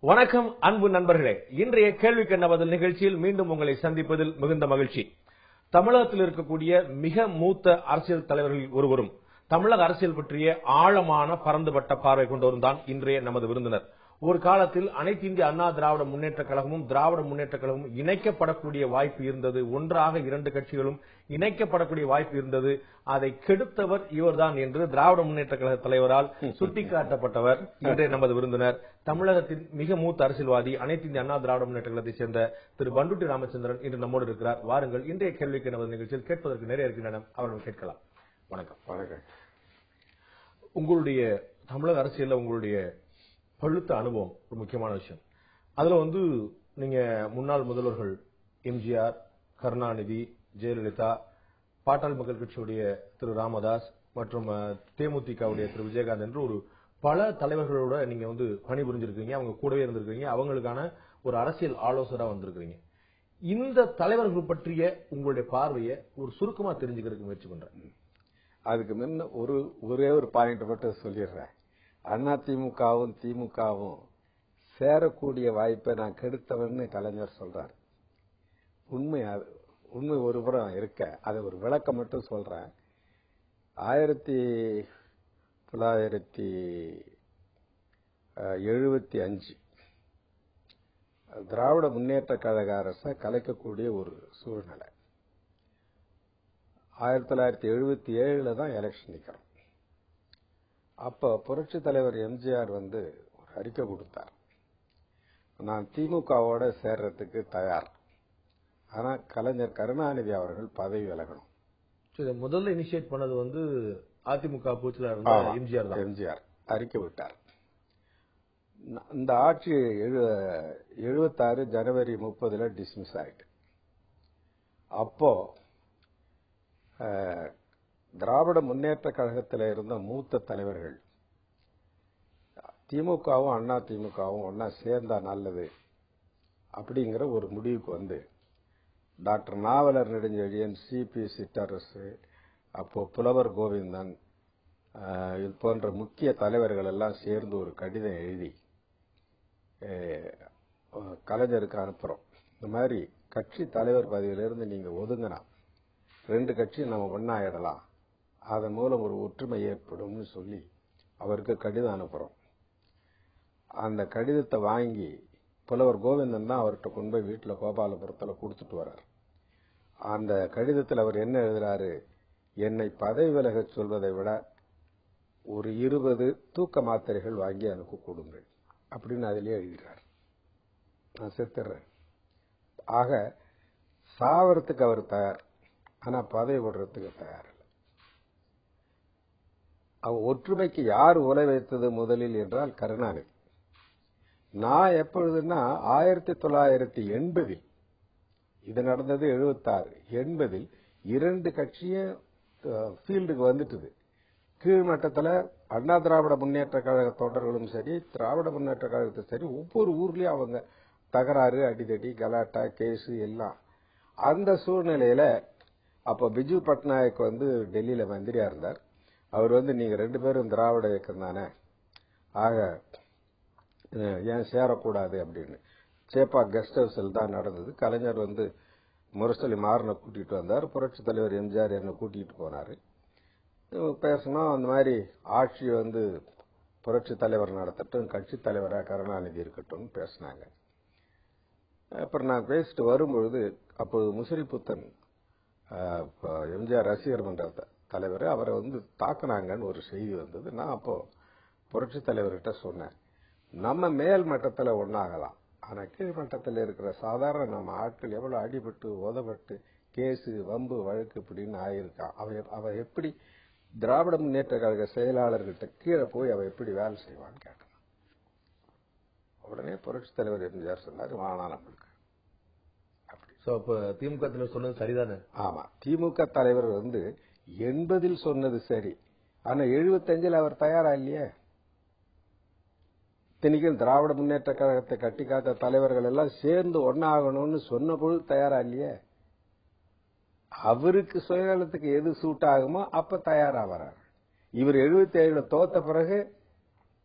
வணக்கம் அன்பு நண்பர்களே இன்றைய கேள்விக்கு என்ன பதில் நிகழ்ச்சியில் மீண்டும் உங்களை சந்திப்பதில் மிகுந்த மகிழ்ச்சி தமிழகத்தில் இருக்கக்கூடிய மிக மூத்த அரசியல் தலைவர்களில் ஒருவரும் தமிழக அரசியல் பற்றிய ஆழமான பரந்துபட்ட பார்வை கொண்டவரும் தான் இன்றைய நமது விருந்தினர் ஒரு காலத்தில் அனைத்து இந்திய அண்ணா திராவிட முன்னேற்ற கழகமும் திராவிட முன்னேற்ற கழகமும் இணைக்கப்படக்கூடிய வாய்ப்பு இருந்தது ஒன்றாக இரண்டு கட்சிகளும் இணைக்கப்படக்கூடிய வாய்ப்பு இருந்தது அதை கெடுத்தவர் இவர்தான் என்று திராவிட முன்னேற்ற கழக தலைவரால் சுட்டிக்காட்டப்பட்டவர் இன்றைய நமது விருந்தினர் தமிழகத்தின் மிக மூத்த அரசியல்வாதி அனைத்து இந்திய அண்ணா திராவிட முன்னேற்ற கழகத்தைச் சேர்ந்த திரு பண்டுட்டி ராமச்சந்திரன் இன்று நம்மோடு இருக்கிறார் வாருங்கள் இன்றைய கேள்விக்கு நமது நிகழ்ச்சியில் கேட்பதற்கு நிறைய இருக்கின்றன அவர்கள் கேட்கலாம் வணக்கம் வணக்கம் உங்களுடைய தமிழக அரசியல்ல உங்களுடைய பழுத்த அனுபவம் ஒரு முக்கியமான விஷயம் அதுல வந்து நீங்க முன்னாள் முதல்வர்கள் எம்ஜிஆர் கருணாநிதி ஜெயலலிதா பாட்டாளி மக்கள் கட்சியுடைய திரு ராமதாஸ் மற்றும் அஹ், தேமுதிகவுடைய திரு விஜயகாந்த் என்று ஒரு பல தலைவர்களோட நீங்க வந்து பணிபுரிஞ்சிருக்கீங்க அவங்க கூடவே இருந்திருக்கீங்க அவங்களுக்கான ஒரு அரசியல் ஆலோசகரா வந்திருக்கீங்க இந்த தலைவர்கள் பற்றிய உங்களுடைய பார்வையை ஒரு சுருக்கமா தெரிஞ்சுக்கிறதுக்கு முயற்சி பண்றேன் அதுக்கு முன்ன ஒரு ஒரே ஒரு பாயிண்ட் மட்டும் சொல்லிடுறேன் அண்ணா திமுகவும் திமுகவும் சேரக்கூடிய வாய்ப்பை நான் கெடுத்தவன்னு கலைஞர் சொல்றார் உண்மை அது உண்மை ஒரு புறம் இருக்க அதை ஒரு விளக்கம் மட்டும் சொல்றேன் ஆயிரத்தி தொள்ளாயிரத்தி எழுபத்தி அஞ்சு திராவிட முன்னேற்ற கழக அரசை கலைக்கக்கூடிய ஒரு சூழ்நிலை ஆயிரத்தி தொள்ளாயிரத்தி எழுபத்தி ஏழுல தான் எலெக்ஷன் நிக்கிறோம் அப்ப புரட்சி தலைவர் எம்ஜிஆர் வந்து ஒரு அறிக்கை கொடுத்தார் நான் திமுகவோட சேர்றதுக்கு தயார் ஆனா கலைஞர் கருணாநிதி அவர்கள் பதவி விலகணும் சரி, முதல்ல இனிஷியேட் பண்ணது வந்து அதிமுக பூச்சில இருந்த எம்ஜிஆர் தான் எம்ஜிஆர் அறிக்கை விட்டார் ந- இந்த ஆட்சி எழுபத்தாறு ஜனவரி முப்பதுல டிஸ்மிஸ் ஆயிட்டு அப்போ அஹ், திராவிட முன்னேற்ற கழகத்தில் இருந்த மூத்த தலைவர்கள் திமுகவும் அண்ணா திமுகவும் ஒன்னா சேர்ந்தா நல்லது அப்படிங்கிற ஒரு முடிவுக்கு வந்து டாக்டர் நாவலர் நெடுஞ்செழியன் சிபி சிற்றரசு அப்போ புலவர் கோவிந்தன் ஆஹ், இது போன்ற முக்கிய தலைவர்கள் எல்லாம் சேர்ந்து ஒரு கடிதம் எழுதி ஆஹ், கலைஞருக்கு அனுப்புறோம் இந்த மாதிரி கட்சி தலைவர் பதவியிலிருந்து நீங்க ஒதுங்கினா ரெண்டு கட்சியும் நம்ம ஒன்னாயிடலாம் அதன் மூலம் ஒரு ஒற்றுமை ஏற்படும்னு சொல்லி அவருக்கு கடிதம் அனுப்புறோம் அந்த கடிதத்தை வாங்கி புலவர் கோவிந்தன் தான் அவர்கிட்ட கொண்டு போய் வீட்டில் கோபாலபுரத்தில் கொடுத்துட்டு வர்றார் அந்த கடிதத்தில் அவர் என்ன எழுதுறாரு என்னை பதவி விலகச் சொல்வதை விட ஒரு இருபது தூக்க மாத்திரைகள் வாங்கி எனக்கு கொடுங்கள் அப்படின்னு அதிலே எழுதுகிறார் நான் செத்துறேன் ஆக சாவறதுக்கு அவர் தயார் ஆனா பதவி விடுறதுக்கு தயார் இல்லை அவ ஒற்றுமைக்கு யார் உலை வைத்தது முதலில் என்றால் கருணாநிதி நான் எப்பொழுதுன்னா ஆயிரத்தி தொள்ளாயிரத்தி எண்பதில் இது நடந்தது எழுபத்தாறு எண்பதில் இரண்டு கட்சியும் ஃபீல்டுக்கு வந்துட்டுது கீழ்மட்டத்தில் அண்ணா திராவிட முன்னேற்ற கழக தொண்டர்களும் சரி திராவிட முன்னேற்ற கழகத்தும் சரி ஒவ்வொரு ஊர்லயும் அவங்க தகராறு அடிதடி கலாட்டா கேஸு எல்லாம் அந்த சூழ்நிலையில அப்ப பிஜு பட்நாயக் வந்து டெல்லியில மந்திரியா இருந்தார் அவர் வந்து நீங்க ரெண்டு பேரும் திராவிட இயக்கம் தானே ஆக அஹ், ஏன் சேரக்கூடாது அப்படின்னு சேப்பா கெஸ்ட் ஹவுஸில் தான் நடந்தது கலைஞர் வந்து முரசொலி மாறனை கூட்டிட்டு வந்தார் புரட்சி தலைவர் எம்ஜிஆர் என்னை கூட்டிட்டு போனாரு அஹ் பேசணும் அந்த மாதிரி ஆட்சி வந்து புரட்சி தலைவர் நடத்தட்டும் கட்சி தலைவராக கருணாநிதி இருக்கட்டும்னு பேசினாங்க அப்புறம் நான் பேசிட்டு வரும்பொழுது அப்போது முசிறிப்புத்தன் அஹ், இப்ப எம்ஜிஆர் ரசிகர் மன்ற த- தலைவர் அவரை வந்து தாக்குனாங்கன்னு ஒரு செய்தி வந்தது நான் அப்போ புரட்சி தலைவர்கிட்ட சொன்னேன் நம்ம மேல் மட்டத்துல ஒன்னாகலாம் ஆனா கீழ் மட்டத்தில் இருக்கிற சாதாரண நம்ம ஆட்கள் எவ்வளவு அடிபட்டு உதப்பட்டு கேஸு வம்பு வழக்கு இப்படின்னு ஆயிருக்கான் அவ அவ எப்படி திராவிட முன்னேற்ற கழக செயலாளர்கிட்ட கீழே போய் அவ எப்படி வேலை செய்வான்னு கேட்டான் உடனே புரட்சி தலைவர் எம்ஜிஆர் சொன்னாரு வானா நம்மளுக்கு அப்படி சோ அப்ப திமுக தலைவர் சொன்னது சரிதானே ஆமா திமுக தலைவர் வந்து எண்பதில் சொன்னது சரி ஆனா எழுபத்தஞ்சில் அவர் தயாரா இல்லையே இத்தனைக்கும் திராவிட முன்னேற்ற கழகத்தை கட்டி காத்த தலைவர்கள் எல்லாம் சேர்ந்து ஒன்னாகணும்னு சொன்ன பொழுது தயாரா இல்லையே அவருக்கு சுயநலத்துக்கு எது சூட் ஆகுமோ அப்ப தயாரா வர்றாரு இவர் எழுபத்தி ஏழுல தோத்த பிறகு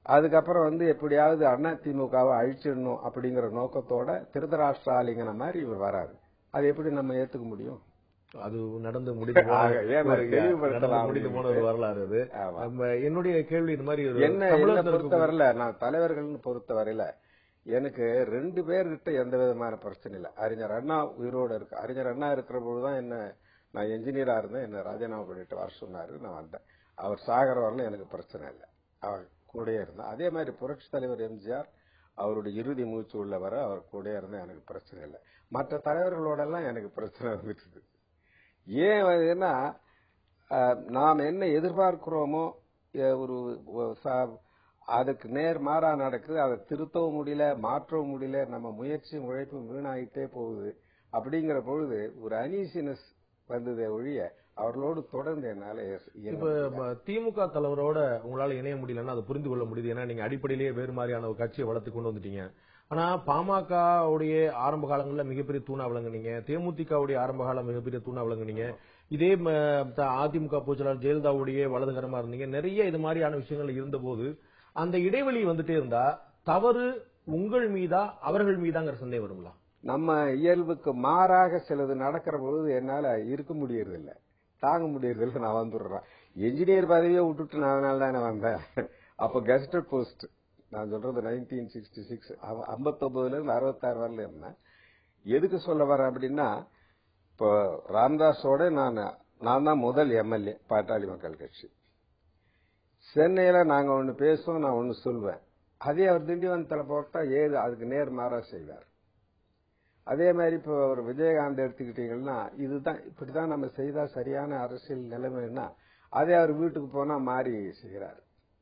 அதுக்கப்புறம் வந்து எப்படியாவது அண்ணா திமுகவை அழிச்சிடணும் அப்படிங்கிற நோக்கத்தோட திருதராஷ்டிராலிங்கன மாதிரி இவர் வராரு அது எப்படி நம்ம ஏத்துக்க முடியும் அது நடந்து முடிந்து போன ஆக, ஏன் ஒரு- தெளிவுபடுத்தலாம் நடந்து முடிந்து போன ஒரு வரலாறு அது ஆமா. நம்ம என்னுடைய கேள்வி இது மாதிரி ஒரு என்ன என்ன தமிழகத்துல இருக்க- பொறுத்தவரையில நான் தலைவர்கள்னு பொறுத்தவரையில எனக்கு ரெண்டு பேர்கிட்ட எந்த விதமான பிரச்சனை இல்லை அறிஞர் அண்ணா உயிரோட இருக்கு அறிஞர் அண்ணா இருக்கிற பொழுதுதான் என்ன நான் என்ஜினியரா இருந்தேன் என்ன ராஜினாமா பண்ணிட்டு வர சொன்னாரு நான் வந்தேன் அவர் சாகர வரல எனக்கு பிரச்சனை இல்லை அவர் கூடயே இருந்தேன் அதே மாதிரி புரட்சி தலைவர் எம்ஜிஆர் அவருடைய இறுதி மூச்சு உள்ள வர அவர் கூடயே இருந்தேன் எனக்கு பிரச்சனை இல்லை மற்ற தலைவர்களோட எல்லாம் எனக்கு பிரச்சனை வந்துட்டு ஏன் வந்துன்னா அஹ், நாம் என்ன எதிர்பார்க்கிறோமோ எ- ஒரு ஒ- ச- அதுக்கு நேர் மாறா நடக்குது அதை திருத்தவும் முடியல மாற்றவும் முடியல நம்ம முயற்சியும் உழைப்பும் வீணாயிட்டே போகுது அப்படிங்கிற பொழுது ஒரு அனீசினஸ் வந்ததே ஒழிய அவர்களோடு தொடர்ந்து என்னால இயங்க இப்ப ம- திமுக தலைவரோட உங்களால இணைய முடியலன்னா அதை புரிந்து கொள்ள முடியுது ஏன்னா நீங்க அடிப்படையிலேயே வேறு மாதிரியான ஒரு கட்சியை வளர்த்து கொண்டு வந்துட்டீங்க ஆனா பாமக உடைய ஆரம்ப காலங்கள்ல மிகப்பெரிய தூணா விளங்குனீங்க தேமுதிகவுடைய ஆரம்ப காலம் மிகப்பெரிய தூணா விளங்குனீங்க இதே ம, த- அதிமுக பொதுச்செயலாளர் ஜெயலலிதாவுடைய வலதுகரமா இருந்தீங்க நிறைய இது மாதிரியான விஷயங்கள் இருந்தபோது அந்த இடைவெளி வந்துட்டே இருந்தா தவறு உங்கள் மீதா அவர்கள் மீதாங்கிற சந்தேகம் வருங்களா நம்ம இயல்புக்கு மாறாக சிலது நடக்கிற பொழுது என்னால இருக்க முடியறதில்ல தாங்க முடியறதில்ல நான் வந்துடுறேன் என்ஜினியர் பதவியை விட்டுட்டு நான் அதனால தானே வந்தேன் அப்ப கெஸ்டட் போஸ்ட் நான் சொல்றது நைன்டீன் சிக்ஸ்டி சிக்ஸ் ஐம்பத்தொன்பதுல இருந்து அறுபத்தாறு வரல இருந்தேன் எதுக்கு சொல்ல வரேன் அப்படின்னா இப்போ ராம்தாஸோட நான் நான் தான் முதல் எம்எல்ஏ பாட்டாளி மக்கள் கட்சி சென்னையில நாங்க ஒன்னு பேசுவோம் நான் ஒன்னு சொல்வேன் அதே அவர் திண்டிவனத்துல போட்டா ஏது அதுக்கு நேர் மாறா செய்வார் அதே மாதிரி இப்போ ஒரு விஜயகாந்த் எடுத்துக்கிட்டீங்கன்னா இதுதான் இப்படிதான் நம்ம செய்தா சரியான அரசியல் நிலைமைன்னா அதே அவர் வீட்டுக்கு போனா மாறி செய்கிறார்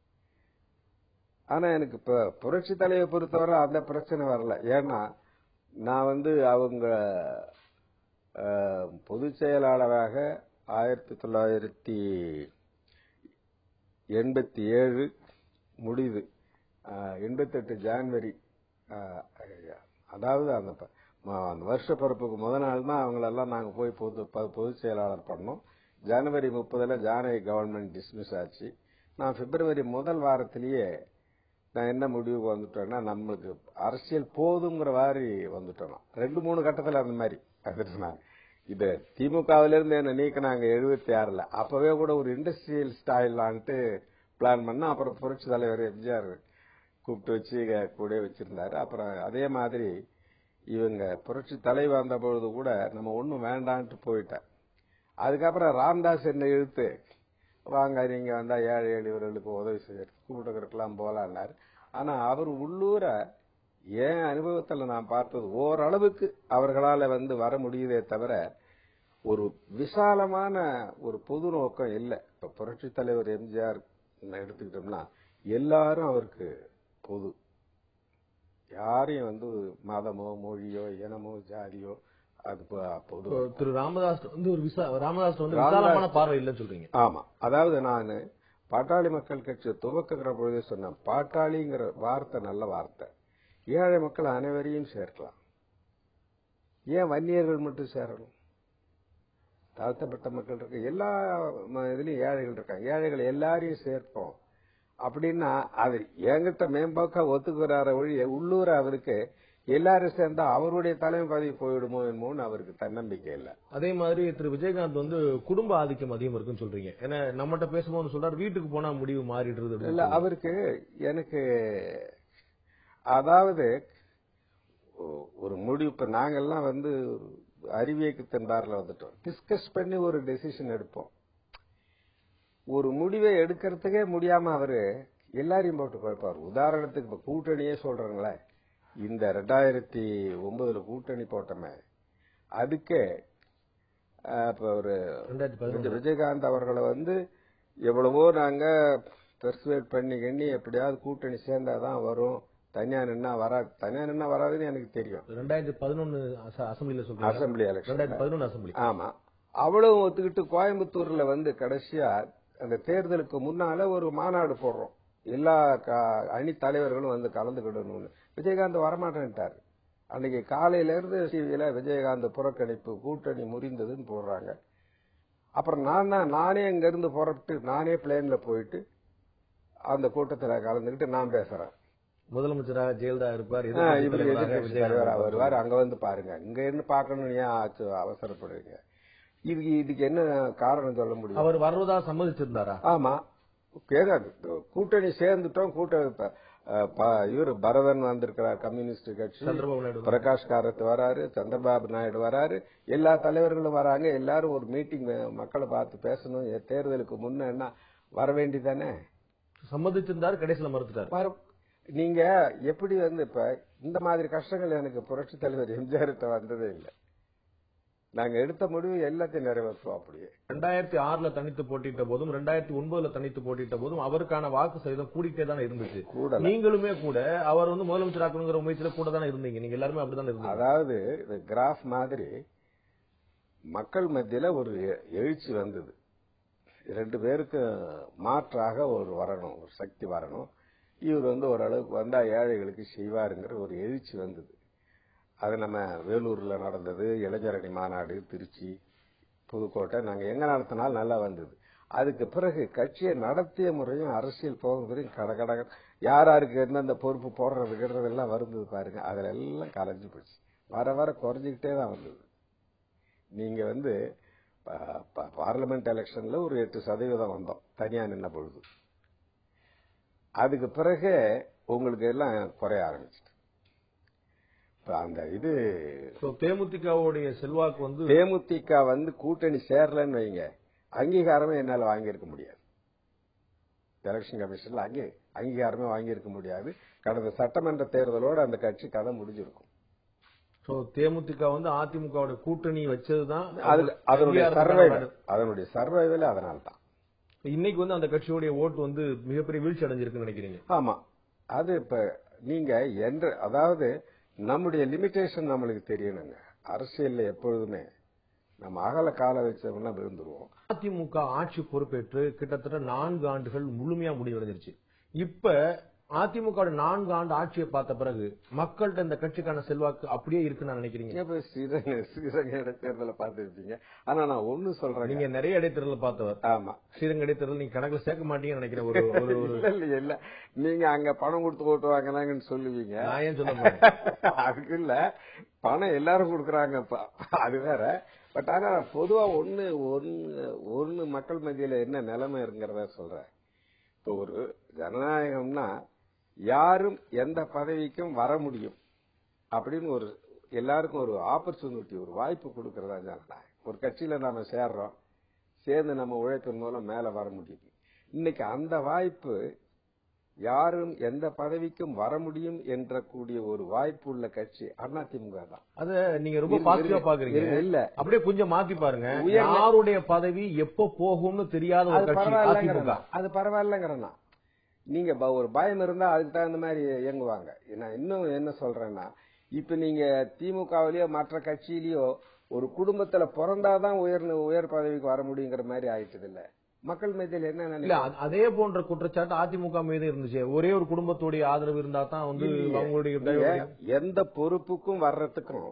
ஆனா எனக்கு இப்ப புரட்சி தலைவை பொறுத்தவரை அந்த பிரச்சனை வரல ஏன்னா நான் வந்து அவங்க அஹ், பொதுச் செயலாளராக ஆயிரத்தி தொள்ளாயிரத்தி எண்பத்தி ஏழு முடியுது எண்பத்தெட்டு ஜான்வரி அஹ், அதாவது அந்த ப- ம- அந்த வருஷ பிறப்புக்கு முத நாள் தான் அவங்களெல்லாம் நாங்கள் போய் பொது ப- பொதுச் செயலாளர் பண்ணோம் ஜனவரி முப்பதுல ஜானகி கவர்மெண்ட் டிஸ்மிஸ் ஆச்சு நான் பிப்ரவரி முதல் வாரத்திலேயே நான் என்ன முடிவுக்கு வந்துட்டேன்னா நம்மளுக்கு அரசியல் போதுங்கிற மாதிரி வந்துட்டோம் நான். ரெண்டு மூணு கட்டத்தில் அந்த மாதிரி வந்துட்டு நான் இது திமுகவில இருந்து என்ன நீக்கினாங்க எழுபத்தி ஆறுல அப்பவே கூட ஒரு இண்டஸ்ட்ரியல் ஸ்டைலான்ட்டு பிளான் பண்ணா அப்புறம் புரட்சி தலைவர் எம்ஜிஆர் கூப்பிட்டு வச்சு கூட வச்சிருந்தாரு அப்புறம் அதே மாதிரி இவங்க புரட்சி தலைவர் வந்த பொழுது கூட நம்ம ஒன்றும் வேண்டான்ட்டு போயிட்டேன் அதுக்கப்புறம் ராம்தாஸ் என்ன இழுத்து வாங்க நீங்க வந்தா ஏழை எளியவர்களுக்கு உதவி செய்ய கூப்பிட்டுக்கிறதுக்கெல்லாம் போலான்னாரு ஆனா அவர் உள்ளூர என் அனுபவத்துல நான் பார்த்தது ஓரளவுக்கு அவர்களால வந்து வர முடியுதே தவிர ஒரு விசாலமான ஒரு பொது நோக்கம் இல்லை இப்ப புரட்சி தலைவர் எம்ஜிஆர் எடுத்துக்கிட்டோம்னா எல்லாரும் அவருக்கு பொது யாரையும் வந்து மதமோ மொழியோ இனமோ ஜாதியோ அது பொ- பொது இப்போ திரு ராமதாஸ் வந்து ஒரு விசா ராமதாஸ் வந்து ராமதாஸ் விசாலமான பார்வை இல்லைன்னு சொல்றீங்க ஆமா அதாவது நான் பாட்டாளி மக்கள் கட்சி துவக்குகிற பொழுதே சொன்னேன் பாட்டாளிங்கிற வார்த்தை நல்ல வார்த்தை ஏழை மக்கள் அனைவரையும் சேர்க்கலாம் ஏன் வன்னியர்கள் மட்டும் சேரணும் தாழ்த்தப்பட்ட மக்கள் இருக்கு எல்லா ம- இதுலயும் ஏழைகள் இருக்காங்க ஏழைகள் எல்லாரையும் சேர்ப்போம் அப்படின்னா அது என்கிட்ட மேம்போக்கா ஒத்துக்கிறார ஒழிய உள்ளூர் அவருக்கு எல்லாரும் சேர்ந்தா அவருடைய தலைமை பதவி போயிடுமோ என்னமோன்னு அவருக்கு தன்னம்பிக்கை இல்லை அதே மாதிரி திரு விஜயகாந்த் வந்து குடும்ப ஆதிக்கம் அதிகம் இருக்குன்னு சொல்றீங்க ஏன்னா நம்மகிட்ட பேசும்போது சொல்றாரு வீட்டுக்கு போனா முடிவு மாறிடுறது அப்படின்னு இல்ல அவருக்கு எனக்கு அதாவது ஒ- ஒரு முடிவு இப்ப நாங்கெல்லாம் வந்து அறிவியக்கு தென்பாரில் வந்துட்டோம் டிஸ்கஸ் பண்ணி ஒரு டெசிஷன் எடுப்போம் ஒரு முடிவை எடுக்கிறதுக்கே முடியாம அவரு எல்லாரையும் போட்டு குழப்பாரு உதாரணத்துக்கு இப்ப கூட்டணியே சொல்றாங்களே இந்த ரெண்டாயிரத்தி ஒன்பதுல கூட்டணி போட்டோமே அதுக்கே அஹ், இப்ப ஒரு ரெண்டாயிரத்தி பதினொன்று விஜய்- விஜயகாந்த் அவர்களை வந்து எவ்வளவோ நாங்க பெர்சுவேட் பண்ணி கண்ணி எப்படியாவது கூட்டணி சேர்ந்தாதான் வரும் தனியா நின்னா வராது தனியா நின்னா வராதுன்னு எனக்கு தெரியும் ரெண்டாயிரத்தி பதினொன்னு அசம்பிளில சொல்றீங்க அசம்பிளி எலெக்ஷன் ரெண்டாயிரத்தி பதினொன்னு அசம்பிளி ஆமா அவ்வளவு ஒத்துக்கிட்டு கோயம்புத்தூர்ல வந்து கடைசியா அந்த தேர்தலுக்கு முன்னால ஒரு மாநாடு போடுறோம் எல்லா க- அணி தலைவர்களும் வந்து கலந்துக்கிடணும்னு விஜயகாந்த் வரமாட்டேன்ட்டாரு அன்னைக்கு காலையில இருந்து டிவியில விஜயகாந்த் புறக்கணிப்பு கூட்டணி முறிந்ததுன்னு போடுறாங்க அப்புறம் நான் தான் நானே அங்க இருந்து புறப்பட்டு நானே பிளேன்ல போயிட்டு அந்த கூட்டத்துல கலந்துக்கிட்டு நான் பேசுறேன் முதலமைச்சராக ஜெயலலிதா இருப்பார் ஆ, எதிர்க்கட்சி இவர் தலைவராக எதிர்க்கட்சி விஜய் தலைவரா இருப்பார். வருவார் அங்க வந்து பாருங்க இங்க இருந்து பார்க்கணும்னு ஏன் ஆச்சு அவசரப்படுறீங்க இதுக்கு இதுக்கு என்ன காரணம் சொல்ல முடியும் அவர் வருவதா சம்மதிச்சிருந்தாரா ஆமா கேட்க கூட்டணி சேர்ந்துட்டோம் கூட்ட இப்ப, அஹ், ப- இவரு பரதன் வந்திருக்கிறார் கம்யூனிஸ்ட் கட்சி சந்திரபாபு நாயுடு பிரகாஷ் காரத் வராரு சந்திரபாபு நாயுடு வராரு எல்லா தலைவர்களும் வராங்க எல்லாரும் ஒரு மீட்டிங் மக்களை பார்த்து பேசணும் எ- தேர்தலுக்கு முன்ன வர வேண்டிதானே சம்மதிச்சிருந்தாரு கடைசியில மறுத்துட்டாரு வர- நீங்க எப்படி வந்து இப்ப இந்த மாதிரி கஷ்டங்கள் எனக்கு புரட்சி தலைவர் எம்ஜிஆர்கிட்ட வந்ததே இல்லை நாங்க எடுத்த முடிவு எல்லாத்தையும் நிறைவேற்றுவோம் அப்படியே ரெண்டாயிரத்தி ஆறுல தனித்து போட்டிட்ட போதும் ரெண்டாயிரத்தி ஒன்பதுல தனித்து போட்டிட்ட போதும் அவருக்கான வாக்கு சதவீதம் கூடிட்டே தானே இருந்துச்சு கூடல நீங்களுமே கூட அவர் வந்து முதலமைச்சர் ஆக்கணுங்கிற முயற்சியில கூட தானே இருந்தீங்க நீங்க எல்லாருமே அப்படிதானே இருந்தீங்க அதாவது இந்த கிராஃப் மாதிரி மக்கள் மத்தியில ஒரு எ- எழுச்சி வந்தது ரெண்டு பேருக்கு மாற்றாக ஒரு வரணும் ஒரு சக்தி வரணும் இவர் வந்து ஓரளவுக்கு வந்தா ஏழைகளுக்கு செய்வாருங்கிற ஒரு எழுச்சி வந்தது அது நம்ம வேலூர்ல நடந்தது இளைஞரணி மாநாடு திருச்சி புதுக்கோட்டை நாங்க எங்க நடத்தினாலும் நல்லா வந்தது அதுக்கு பிறகு கட்சியை நடத்திய முறையும் அரசியல் போக முறையும் கட கட யார் யாருக்கு எந்தெந்த பொறுப்பு போடுறது எல்லாம் வருந்தது பாருங்க அதுல எல்லாம் கலைஞ்சு போச்சு வர வர குறைஞ்சிக்கிட்டே தான் வந்தது நீங்க வந்து ப- ப- பார்லிமெண்ட் எலெக்ஷன்ல ஒரு எட்டு சதவீதம் வந்தோம் தனியா நின்ன பொழுது அதுக்கு பிறகு உங்களுக்கு எல்லாம் குறைய ஆரம்பிச்சிட்டு இப்ப அந்த இது So, தேமுதிகவுடைய செல்வாக்கு வந்து தேமுதிக வந்து கூட்டணி சேரலன்னு வைங்க அங்கீகாரமே என்னால வாங்கியிருக்க முடியாது எலெக்ஷன் கமிஷன்ல அங்கே அங்கீகாரமே வாங்கியிருக்க முடியாது கடந்த சட்டமன்ற தேர்தலோட அந்த கட்சி கதை முடிஞ்சிருக்கும் So, தேமுதிக வந்து அதிமுகவோட கூட்டணி வச்சதுதான் அது அதனுடைய அதிகாரத்துக்கான சர்வைவல் நாடு. அதனுடைய சர்வைவல் அதனால தான் இன்னைக்கு வந்து அந்த கட்சியோடைய ஓட்டு வந்து மிகப்பெரிய வீழ்ச்சி அடைஞ்சிருக்குன்னு நினைக்கிறீங்க ஆமா அது இப்ப நீங்க என்ற அதாவது நம்முடைய லிமிடேஷன் நம்மளுக்கு தெரியணுங்க அரசியல்ல எப்பொழுதுமே நம்ம அகல கால வச்சோம்னா விழுந்துருவோம் அதிமுக ஆட்சி பொறுப்பேற்று கிட்டத்தட்ட நான்கு ஆண்டுகள் முழுமையா முடிவடைஞ்சிருச்சு இப்ப அதிமுக நான்கு ஆண்டு ஆட்சியை பார்த்த பிறகு மக்கள்கிட்ட இந்த கட்சிக்கான செல்வாக்கு அப்படியே இருக்குன்னு நான் நினைக்கிறீங்க இப்ப ஸ்ரீரங்க ஸ்ரீரங்க இடைத்தேர்தலை பார்த்துருப்பீங்க ஆனா நான் ஒண்ணு சொல்றேன் நீங்க நிறைய இடைத்தேர்தல் பார்த்தவர் ஆமா ஸ்ரீரங்க இடைத்தேர்தல் நீங்க கணக்குல சேர்க்க மாட்டீங்கன்னு நினைக்கிறேன் ஒரு ஒரு ஒரு இல்ல இல்ல இல்ல நீங்க அங்க பணம் கொடுத்து ஓட்டு வாங்கினாங்கன்னு சொல்லுவீங்க நான் ஏன் சொல்ல மாட்டேன் அதுக்கு இல்ல பணம் எல்லாரும் கொடுக்கறாங்க இப்ப. அது வேற பட் ஆனா பொதுவா ஒண்ணு ஒண்ணு ஒண்ணு மக்கள் மத்தியில என்ன நிலைமை இருக்கிறத சொல்றேன் இப்போ ஒரு ஜனநாயகம்னா யாரும் எந்த பதவிக்கும் வர முடியும் அப்படின்னு ஒரு எல்லாருக்கும் ஒரு ஆப்பர்ச்சுனிட்டி ஒரு வாய்ப்பு கொடுக்கறதா ஜனநாயகம் ஒரு கட்சியில நாம சேர்றோம் சேர்ந்து நம்ம உழைப்பின் மூலம் மேல வர முடியும் இன்னைக்கு அந்த வாய்ப்பு யாரும் எந்த பதவிக்கும் வர முடியும் என்ற கூடிய ஒரு வாய்ப்பு உள்ள கட்சி அதிமுக தான் அத நீங்க ரொம்ப பாசிட்டிவா பாக்குறீங்க இல்ல, இல்ல அப்படியே கொஞ்சம் மாத்தி பாருங்க உயர் யாருடைய பதவி எப்போ போகும்னு தெரியாத ஒரு அது கட்சி பரவாயில்லங்கிறேன் அதிமுக நான். அது பரவாயில்லங்கிறேன் நான். நீங்க ப- ஒரு பயம் இருந்தா அதுக்கு தகுந்த மாதிரி இயங்குவாங்க நான் இன்னும் என்ன சொல்றேன்னா இப்ப நீங்க திமுகவிலயோ மற்ற கட்சியிலயோ ஒரு குடும்பத்துல பிறந்தாதான் உயர் உயர் பதவிக்கு வர முடியுங்கிற மாதிரி ஆயிட்டது இல்ல மக்கள் மத்தியில் என்ன இல்ல நினைக்கிறீங்க அ- அதே போன்ற குற்றச்சாட்டு அதிமுக மீது இருந்துச்சு ஒரே ஒரு குடும்பத்துடைய ஆதரவு இருந்தா தான் வந்து இல்லையே. அவங்களுடைய நீங்க எந்த பொறுப்புக்கும் வர்றதுக்கும்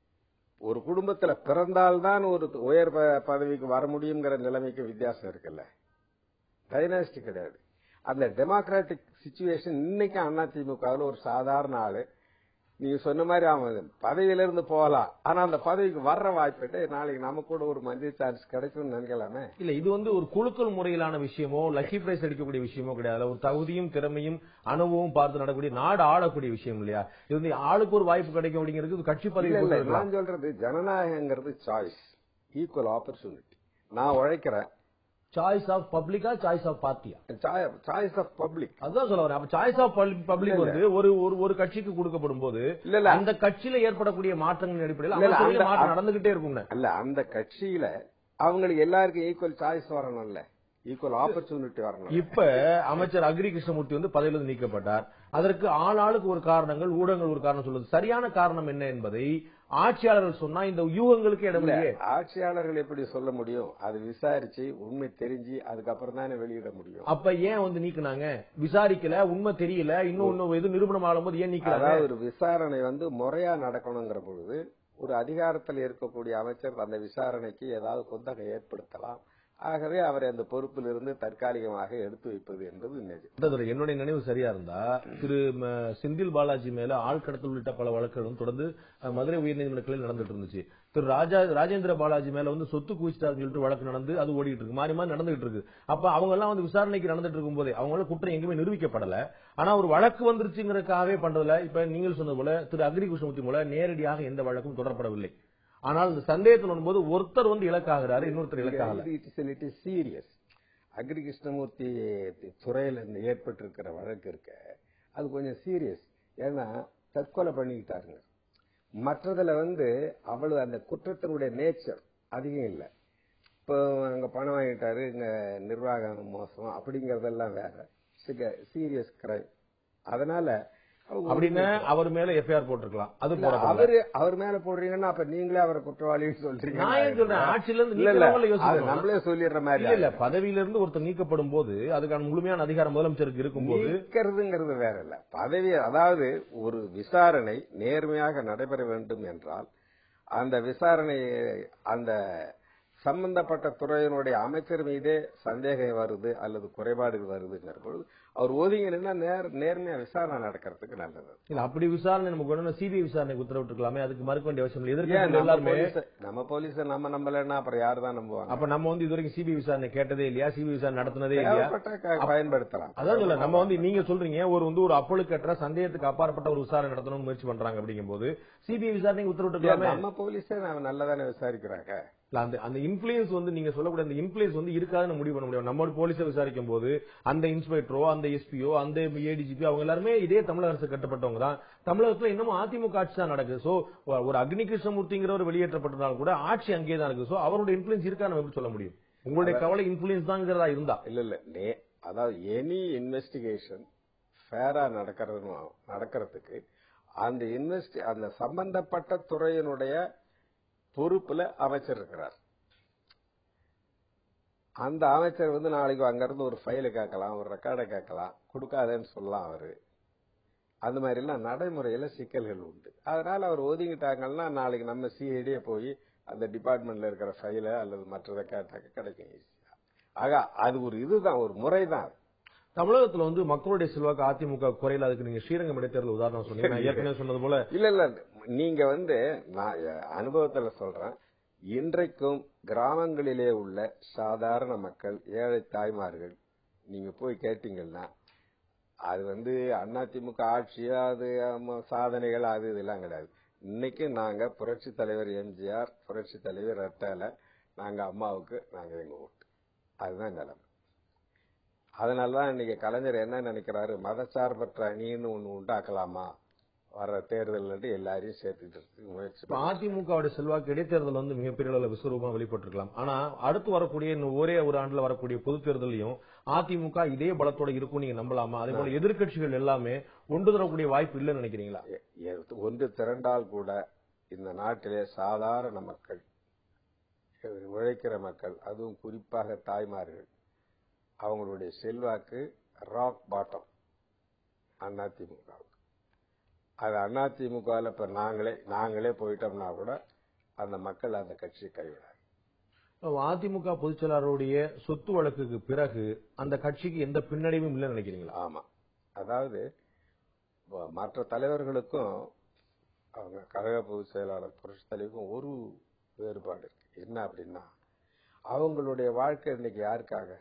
ஒரு குடும்பத்துல பிறந்தால்தான் ஒரு உயர் ப- பதவிக்கு வர முடியுங்கிற நிலைமைக்கு வித்தியாசம் இருக்குல்ல டைனாஸ்டி கிடையாது அந்த டெமோக்ராட்டிக் சுச்சுவேஷன் இன்னைக்கு அதிமுகவில் ஒரு சாதாரண ஆளு நீங்க சொன்ன மாதிரி அவன் பதவியில இருந்து போகலாம் ஆனா அந்த பதவிக்கு வர்ற வாய்ப்பிட்டு நாளைக்கு நமக்கு கூட ஒரு மஞ்சள் சான்ஸ் கிடைக்கும்னு நினைக்கலாமே இல்ல இது வந்து ஒரு குழுக்கள் முறையிலான விஷயமோ லக்கி பிரைஸ் அடிக்கக்கூடிய விஷயமோ கிடையாது அதுல ஒரு தகுதியும் திறமையும் அனுபவம் பார்த்து நடக்கக்கூடிய நாடு ஆளக்கூடிய விஷயம் இல்லையா இது வந்து ஆளுக்கு ஒரு வாய்ப்பு கிடைக்கும் அப்படிங்கிறது இது கட்சி பதவி இல்ல இல்ல பொறுத்து இருக்கலாம். நான் சொல்றது ஜனநாயகங்கிறது சாய்ஸ் ஈக்குவல் ஆப்பர்ச்சுனிட்டி நான் உழைக்கிறேன் சாய்ஸ் ஆஃப் பப்ளிக்கா சாய்ஸ் ஆஃப் பார்ட்டியா சாய்ஸ் ஆஃப் பப்ளிக் அதான் சொல்ல வரேன் அப்ப சாய்ஸ் ஆஃப் பப்ளிக் வந்து ஒரு ஒரு ஒரு கட்சிக்கு கொடுக்கப்படும் போது இல்ல இல்ல அந்த கட்சியில ஏற்படக்கூடிய மாற்றங்களின் அடிப்படையில் இல்ல, இல்ல, அமைச்சரவையில அந்த- மாற்றம் நடந்துகிட்டே இருக்கும்னு அல்ல அந்த கட்சியில அவங்களுக்கு எல்லாருக்கும் ஈக்குவல் சாய்ஸ் வரணும்ல ஈக்குவல் ஆப்பர்ச்சுனிட்டி வரணும் இப்ப அமைச்சர் அக்ரி கிருஷ்ணமூர்த்தி வந்து பதவியிலிருந்து நீக்கப்பட்டார் அதற்கு ஆளாளுக்கு ஒரு காரணங்கள் ஊடகங்கள் ஒரு காரணம் சொல்லுது சரியான காரணம் என்ன என்பதை ஆட்சியாளர்கள் சொன்னா இந்த யூகங்களுக்கு இடமில்லையே ஆட்சியாளர்கள் எப்படி சொல்ல முடியும் அது விசாரிச்சு உண்மை தெரிஞ்சு அதுக்கப்புறம் தானே வெளியிட முடியும் அப்ப ஏன் வந்து நீக்குனாங்க விசாரிக்கல உண்மை தெரியல இன்னும் இன்னும் எது நிரூபணம் ஆகும்போது ஏன் நீக்கிறாங்க அதாவது ஒரு விசாரணை வந்து முறையா நடக்கணுங்கிற பொழுது ஒரு அதிகாரத்தில் இருக்கக்கூடிய அமைச்சர் அந்த விசாரணைக்கு ஏதாவது குந்தகை ஏற்படுத்தலாம் ஆகவே அவரை அந்த பொறுப்பிலிருந்து தற்காலிகமாக எடுத்து வைப்பது என்பது நிஜம் அதாவது என்னுடைய நினைவு சரியா இருந்தா திரு ம, செந்தில் பாலாஜி மேல ஆழ்கடத்தல் உள்ளிட்ட பல வழக்குகளும் தொடர்ந்து அஹ், மதுரை உயர்நீதிமன்றங்களில் நடந்துட்டு இருந்துச்சு திரு ராஜா ராஜேந்திர பாலாஜி மேல வந்து சொத்து குவிச்சிட்டாருன்னு சொல்லிட்டு வழக்கு நடந்து அது ஓடிட்டு இருக்கு மாறி மாறி நடந்துகிட்டு இருக்கு அப்ப அவங்க எல்லாம் வந்து விசாரணைக்கு நடந்துட்டு இருக்கும் போதே அவங்கள குற்றம் எங்குமே நிரூபிக்கப்படல ஆனா ஒரு வழக்கு வந்துருச்சுங்கிறதுக்காகவே பண்றதுல இப்ப நீங்கள் சொன்னது போல திரு அக்ரி கிருஷ்ணமூர்த்தி மூல நேரடியாக எந்த வழக்கும் தொடரப்படவில்லை ஆனால் இந்த சந்தேகத்தில் வரும்போது ஒருத்தர் வந்து இலக்காகிறாரு இன்னொருத்தர் இலக்காகல இது it is little serious Agri Krishnamurthy துறையில இருந்து ஏற்பட்டிருக்கிற வழக்கு இருக்க அது கொஞ்சம் சீரியஸ் ஏன்னா தற்கொலை பண்ணிக்கிட்டாருங்க மற்றதுல வந்து அவ்வளவு அந்த குற்றத்தினுடைய நேச்சர் அதிகம் இல்லை இப்போ அங்க பணம் வாங்கிட்டாரு இங்க நிர்வாகம் மோசம் அப்படிங்கறதெல்லாம் வேற சீரியஸ் கிரைம் அதனால அவங்க அப்படின்னு அவர் மேல எஃப்ஐஆர் போட்டிருக்கலாம் அது இல்ல, போடப்படல அவரு அவர் மேல போடுறீங்கன்னா அப்ப நீங்களே அவரை குற்றவாளின்னு சொல்றீங்க நான் ஏன் சொல்றேன் ஆட்சியில இருந்து இல்ல இல்ல நீக்கிறவங்கள அது யோசிக்கணும் நம்மளே சொல்லிடுற மாதிரி இல்ல இல்ல பதவியில இருந்து ஒருத்தர் நீக்கப்படும் போது அதுக்கான முழுமையான அதிகாரம் முதலமைச்சருக்கு இருக்கும்போது நீக்கிறதுங்கிறது வேற இல்ல பதவி அதாவது ஒரு விசாரணை நேர்மையாக நடைபெற வேண்டும் என்றால் அந்த விசாரணை அந்த சம்பந்தப்பட்ட துறையினுடைய அமைச்சர் மீதே சந்தேகம் வருது அல்லது குறைபாடுகள் வருதுங்கிற பொழுது அவர் ஒதுங்கி நின்னா நேர் நேர்மையா விசாரணை நடக்கிறதுக்கு நல்லது இல்ல அப்படி விசாரணை நமக்கு வேணும்னா சிபிஐ விசாரணைக்கு உத்தரவிட்டுருக்கலாமே அதுக்கு மறுக்க வேண்டிய அவசியம் இல்லை ஏன் எதிர்க்கட்சிகள் நம்ம எல்லாருமே போலீஸ நம்ம போலீஸ நம்ம நம்பலன்னா அப்புறம் யாரு தான் நம்புவாங்க அப்ப நம்ம வந்து இதுவரைக்கும் சிபிஐ விசாரணை கேட்டதே இல்லையா சிபிஐ விசாரணை நடத்தினதே இல்லையா தேவைப்பட்டா க- பயன்படுத்தலாம் அதான் சொல்ல நம்ம வந்து நீங்க சொல்றீங்க ஒரு வந்து ஒரு அப்பழுக்கற்ற சந்தேகத்துக்கு அப்பாற்பட்ட ஒரு விசாரணை நடத்தணும்னு முயற்சி பண்றாங்க அப்படிங்கும்போது சிபிஐ விசாரணைக்கு உத்தரவிட்டுருக்கலாமே நம்ம போலீஸே நாம நல்லதானே விசாரிக்கிறாங்க இல்ல, அந்த அந்த இன்ஃபுளுயன்ஸ் வந்து நீங்க சொல்லக்கூடிய அந்த இன்ஃபுளுயன்ஸ் வந்து இருக்காதுன்னு முடிவு பண்ண முடியும் நம்ம போலீஸை விசாரிக்கும் போது அந்த இன்ஸ்பெக்டரோ அந்த எஸ்பியோ அந்த ஏடிஜிபி அவங்க எல்லாருமே இதே தமிழக அரசு கட்டப்பட்டவங்க தான் தமிழகத்துல இன்னமும் அதிமுக ஆட்சி தான் நடக்குது சோ ஒரு அக்னி கிருஷ்ணமூர்த்திங்கிறவர் வெளியேற்றப்பட்டதால் கூட ஆட்சி அங்கேயே தான் இருக்கு சோ அவருடைய இன்ஃபுளுன்ஸ் இருக்கா நம்ம எப்படி சொல்ல முடியும் உங்களுடைய கவலை இன்ஃபுளுன்ஸ் தாங்கிறதா இருந்தா இல்ல இல்ல நே அதாவது எனி இன்வெஸ்டிகேஷன் ஃபேரா நடக்கிறது நடக்கிறதுக்கு அந்த இன்வெஸ்ட் அந்த சம்பந்தப்பட்ட துறையினுடைய பொறுப்புல அமைச்சர் இருக்கிறார் அந்த அமைச்சர் வந்து நாளைக்கு அங்க இருந்து ஒரு ஃபைலை கேட்கலாம் ஒரு ரெக்கார்டை கேட்கலாம் கொடுக்காதேன்னு சொல்லலாம் அவரு அந்த மாதிரி எல்லாம் நடைமுறையில சிக்கல்கள் உண்டு அதனால அவர் ஒதுங்கிட்டாங்கன்னா நாளைக்கு நம்ம சிஐடியே போய் அந்த டிபார்ட்மெண்ட்ல இருக்கிற ஃபைலை அல்லது மற்றதை கேட்டாக்க கிடைக்கும் ஈஸியா ஆக அது ஒரு இதுதான் ஒரு முறைதான் தமிழகத்துல வந்து மக்களுடைய செல்வாக்கு அதிமுக குறையில அதுக்கு நீங்க ஸ்ரீரங்கம் இடைத்தேர்தல் உதாரணம் சொன்னீங்க நான் ஏற்கனவே சொன்னது போல இல்ல இல்ல நீங்க வந்து நான் என் அனுபவத்துல சொல்றேன் இன்றைக்கும் கிராமங்களிலே உள்ள சாதாரண மக்கள் ஏழை தாய்மார்கள் நீங்க போய் கேட்டீங்கன்னா அது வந்து அதிமுக ஆட்சியா அது ஆமா, சாதனைகள் அது இதெல்லாம் கிடையாது இன்னைக்கு நாங்க புரட்சி தலைவர் எம்ஜிஆர் புரட்சி தலைவர் ரெட்டால நாங்க அம்மாவுக்கு நாங்க எங்க ஓட்டு அதுதான் நிலைமை அதனாலதான் இன்னைக்கு கலைஞர் என்ன நினைக்கிறாரு மதச்சார்பற்ற அணின்னு ஒண்ணு உண்டாக்கலாமா வர்ற தேர்தல் எல்லாரையும் சேர்த்துக்கிட்டு முயற்சி இப்ப அதிமுகவுடைய செல்வாக்கு இடைத்தேர்தல் வந்து மிகப்பெரிய அளவுல விஸ்வரூபமா வெளிப்பட்டிருக்கலாம் ஆனா அடுத்து வரக்கூடிய இன்னும் ஒரே ஒரு ஆண்டுல வரக்கூடிய பொது தேர்தலையும் அதிமுக இதே பலத்தோட இருக்கும் நீங்க நம்பலாமா அதே போல எதிர்க்கட்சிகள் எல்லாமே ஒன்று தரக்கூடிய வாய்ப்பு இல்லைன்னு நினைக்கிறீங்களா எ- எ- ஒன்று திரண்டால் கூட இந்த நாட்டிலே சாதாரண மக்கள் உழைக்கிற மக்கள் அதுவும் குறிப்பாக தாய்மார்கள் அவங்களுடைய செல்வாக்கு ராக் பாட்டம் அதிமுகவுக்கு அது அதிமுகவில் இப்ப நாங்களே நாங்களே போயிட்டோம்னா கூட அந்த மக்கள் அந்த கட்சியை கைவிடாது இப்ப அதிமுக பொதுச் செயலாளருடைய சொத்து வழக்குக்கு பிறகு அந்த கட்சிக்கு எந்த பின்னடைவும் இல்லைன்னு நினைக்கிறீங்களா ஆமா அதாவது வ- மற்ற தலைவர்களுக்கும் அவங்க கழக பொதுச் செயலாளர் புரட்சி தலைவருக்கும் ஒரு வேறுபாடு இருக்கு என்ன அப்படின்னா அவங்களுடைய வாழ்க்கை இன்னைக்கு யாருக்காக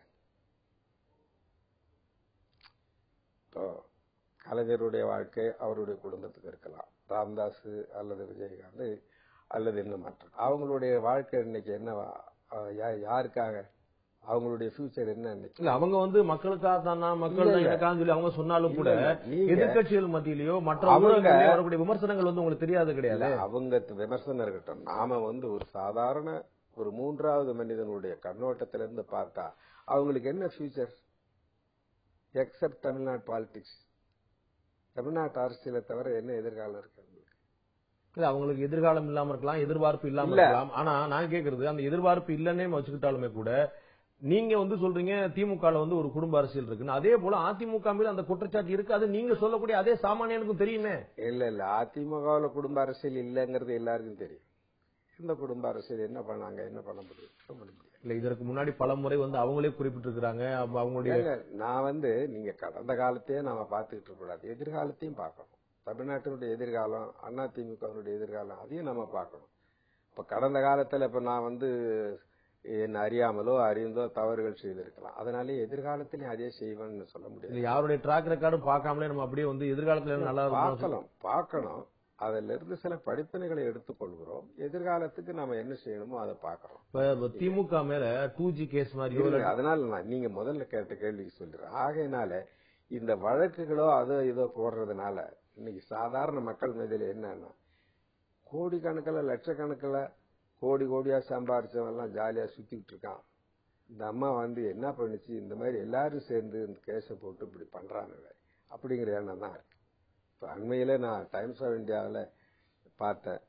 இப்போ கலைஞருடைய வாழ்க்கை அவருடைய குடும்பத்துக்கு இருக்கலாம் ராமதாஸ் அல்லது விஜயகாந்த் அல்லது இன்னும் மற்ற அவங்களுடைய வாழ்க்கை இன்னைக்கு என்ன யாருக்காக அவங்களுடைய ஃபியூச்சர் என்ன இன்னைக்கு இல்ல அவங்க வந்து மக்களுக்காக தானா மக்கள் தான் இல்ல. எனக்கான்னு சொல்லி அவங்க சொன்னாலும் கூட இல்ல, இல்ல. நீங்க- எதிர்க்கட்சிகள் மத்தியிலயோ மற்ற அவங்க- ஊடகங்களிலயோ வரக்கூடிய விமர்சனங்கள் வந்து உங்களுக்கு தெரியாது கிடையாது இல்ல, அவங்க விமர்சனம் இருக்கட்டும் நாம வந்து ஒரு சாதாரண ஒரு மூன்றாவது மனிதனுடைய கண்ணோட்டத்திலிருந்து பார்த்தா அவங்களுக்கு என்ன ஃபியூச்சர் எக்ஸப்ட் தமிழ்நாடு பாலிடிக்ஸ் தமிழ்நாட்டு அரசியலை தவிர என்ன எதிர்காலம் இருக்கு அவங்களுக்கு? இல்ல அவங்களுக்கு எதிர்காலம் இல்லாம இருக்கலாம் எதிர்பார்ப்பு இல்லாம இல்ல. இருக்கலாம் ஆனா நான் கேக்குறது அந்த எதிர்பார்ப்பு இல்லன்னே வச்சுக்கிட்டாலுமே கூட நீங்க வந்து சொல்றீங்க திமுக ல வந்து ஒரு குடும்ப அரசியல் இருக்குன்னு அதே போல அதிமுக மீது அந்த குற்றச்சாட்டு இருக்கு அது நீங்க சொல்லக்கூடிய அதே சாமானியனுக்கும் தெரியுமே இல்ல இல்ல அதிமுகவுல குடும்ப அரசியல் இல்லைங்கிறது எல்லாருக்கும் தெரியும் இந்த குடும்ப அரசியல் என்ன பண்ணாங்க என்ன பண்ண முடியும் சொல்ல முடியாது இல்ல இதற்கு முன்னாடி பல முறை வந்து அவங்களே குறிப்பிட்டிருக்கிறாங்க அப்ப அவங்களுடைய ஏங்க, நான் வந்து நீங்க கடந்த காலத்தையே நாம பார்த்துக்கிட்டு இருக்க கூடாது எதிர்காலத்தையும் பார்க்கணும் தமிழ்நாட்டினுடைய எதிர்காலம் அண்ணா திமுகவினுடைய எதிர்காலம் அதையும் நம்ம பார்க்கணும் இப்ப கடந்த காலத்துல இப்ப நான் வந்து என்ன அறியாமலோ அறிந்தோ தவறுகள் செய்திருக்கலாம் அதனாலே எதிர்காலத்திலையும் அதே செய்வேன்னு சொல்ல முடியாது இல்ல யாருடைய ட்ராக் ரெக்கார்டும் பார்க்காமலே நம்ம அப்படியே வந்து எதிர்காலத்துல என்ன நல்லா இருக்கும் பார்க்கலாம் பார்க்கணும் அதுல இருந்து சில படிப்பினைகளை எடுத்துக்கொள்கிறோம் எதிர்காலத்துக்கு நாம என்ன செய்யணுமோ அதை பார்க்கறோம் இப்ப திமுக மேல டூ ஜி கேஸ் மாதிரியோ இல்ல இல்ல, அதனால நான் நீங்க முதல்ல கேட்ட கேள்விக்கு சொல்றேன் ஆகையினால இந்த வழக்குகளோ அதோ இதோ போடுறதுனால இன்னைக்கு சாதாரண மக்கள் மீதில் என்னன்னா கோடிக்கணக்கில் லட்சக்கணக்கில் கோடி கோடியா சம்பாரிச்சவன் எல்லாம் ஜாலியா சுத்திக்கிட்டு இருக்கான் இந்த அம்மா வந்து என்ன பண்ணுச்சு இந்த மாதிரி எல்லாரும் சேர்ந்து இந்த கேஸை போட்டு இப்படி பண்றானுங்க அப்படிங்கிற எண்ணம் தான் இருக்கு இப்போ அண்மையில நான் டைம்ஸ் ஆஃப் இந்தியாவில் பார்த்தேன்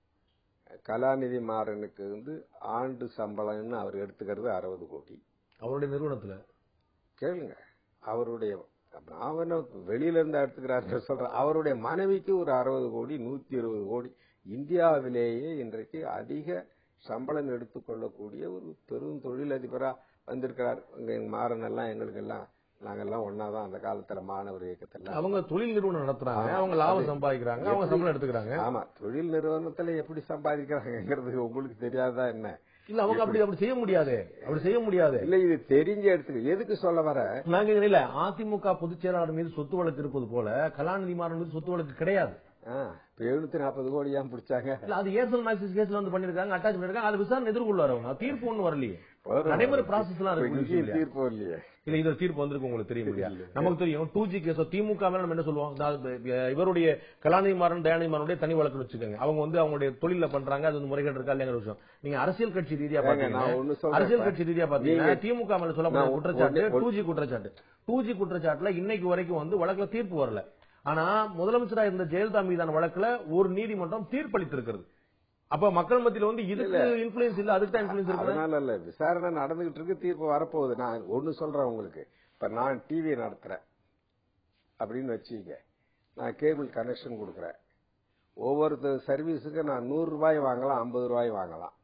கலாநிதி மாறனுக்கு வந்து ஆண்டு சம்பளம்னு அவர் எடுத்துக்கிறது அறுபது கோடி அவருடைய நிறுவனத்துல கேளுங்க அவருடைய நான் வேணா வெளியில இருந்து எடுத்துக்கிறாரு சொல்றேன் அவருடைய மனைவிக்கு ஒரு அறுபது கோடி நூத்தி இருபது கோடி இந்தியாவிலேயே இன்றைக்கு அதிக சம்பளம் எடுத்துக்கொள்ளக்கூடிய ஒரு பெரும் தொழிலதிபரா வந்திருக்கிறார் இங்க மாறன் எல்லாம் எங்களுக்கு எல்லாம் நாங்கெல்லாம் ஒன்னாதான் அந்த காலத்துல மாணவர் இயக்கத்துல அவங்க தொழில் நிறுவனம் நடத்துறாங்க அவங்க லாபம் சம்பாதிக்கிறாங்க அவங்க சம்பளம் எடுத்துக்கிறாங்க ஆமா தொழில் நிறுவனத்துல எப்படி சம்பாதிக்கிறாங்கிறது உங்களுக்கு தெரியாதா என்ன இல்ல அவங்க அப்படி அப்படி செய்ய முடியாது அப்படி செய்ய முடியாது இல்ல இது தெரிஞ்ச எடுத்துக்க எதுக்கு சொல்ல வர நாங்க இல்ல அதிமுக பொதுச் செயலாளர் மீது சொத்து வழக்கு இருப்பது போல கலாநிதி மாறன் மீது சொத்து வழக்கு கிடையாது ஆ, இப்ப எழுநூத்தி நாற்பது கோடி ஏன் பிடிச்சாங்க இல்ல அது ஏசல் மேக்சிஸ் கேஸ்ல வந்து பண்ணிருக்காங்க அட்டாச் பண்ணிருக்காங்க அது விசாரணை எதிர்கொள்ளாரு அவங்க தீர்ப்பு ஒண்ணு வரலையே வரும். நடைமுறை ப்ராசஸ் எல்லாம் இப்ப இருக்கு இங்கேயும் இல்லையா? தீர்ப்பு இல்லையே இல்ல இது தீர்ப்பு வந்திருக்கு உங்களுக்கு தெரியும் இல்லையா தெரியல. நமக்கு தெரியும் டூ ஜி கேஸ் திமுக மேல நம்ம என்ன சொல்லுவோம் அதாவது, அஹ், இவருடைய கலாநிதி மாறன் தயாநிதி மாறனுடைய தனி வழக்கு வச்சுக்கோங்க அவங்க வந்து அவங்களுடைய தொழில பண்றாங்க அது வந்து முறைகேடு இருக்கா இல்லைங்கிற விஷயம் நீங்க அரசியல் கட்சி ரீதியா ஏங்க, பாத்தீங்கன்னா நான் ஒண்ணு சொல்றேன் அரசியல் இப்ப. கட்சி ரீதியா பாத்தீங்கன்னா நீங்க- திமுக மேல சொல்லப்படுற நான் குற்றச்சாட்டு ஒண்ணு- டூ ஜி குற்றச்சாட்டு டூ ஜி குற்றச்சாட்டுல இன்னைக்கு வரைக்கும் வந்து வழக்குல தீர்ப்பு வரல ஆனா முதலமைச்சரா இருந்த ஜெயலலிதா மீதான வழக்குல ஒரு நீதிமன்றம் தீர்ப்பளித்திருக்கிறது அப்ப மக்கள் மத்தியில வந்து இதுக்கு இன்ஃபுளுன்ஸ் இல்ல அதுக்கு தான் இன்ஃபுளுன்ஸ் இருக்கு அதனால இல்ல விசாரணை நடந்துகிட்டு இருக்கு தீர்ப்பு வரப்போகுது நான் ஒண்ணு சொல்றேன் உங்களுக்கு இப்ப நான் டிவி நடத்துறேன் அப்படின்னு வச்சுக்க நான் கேபிள் கனெக்ஷன் கொடுக்குறேன் ஒவ்வொரு சர்வீஸுக்கு நான் நூறு ரூபாய் வாங்கலாம் ஐம்பது ரூபாய் வாங்கலாம்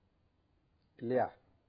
இல்லையா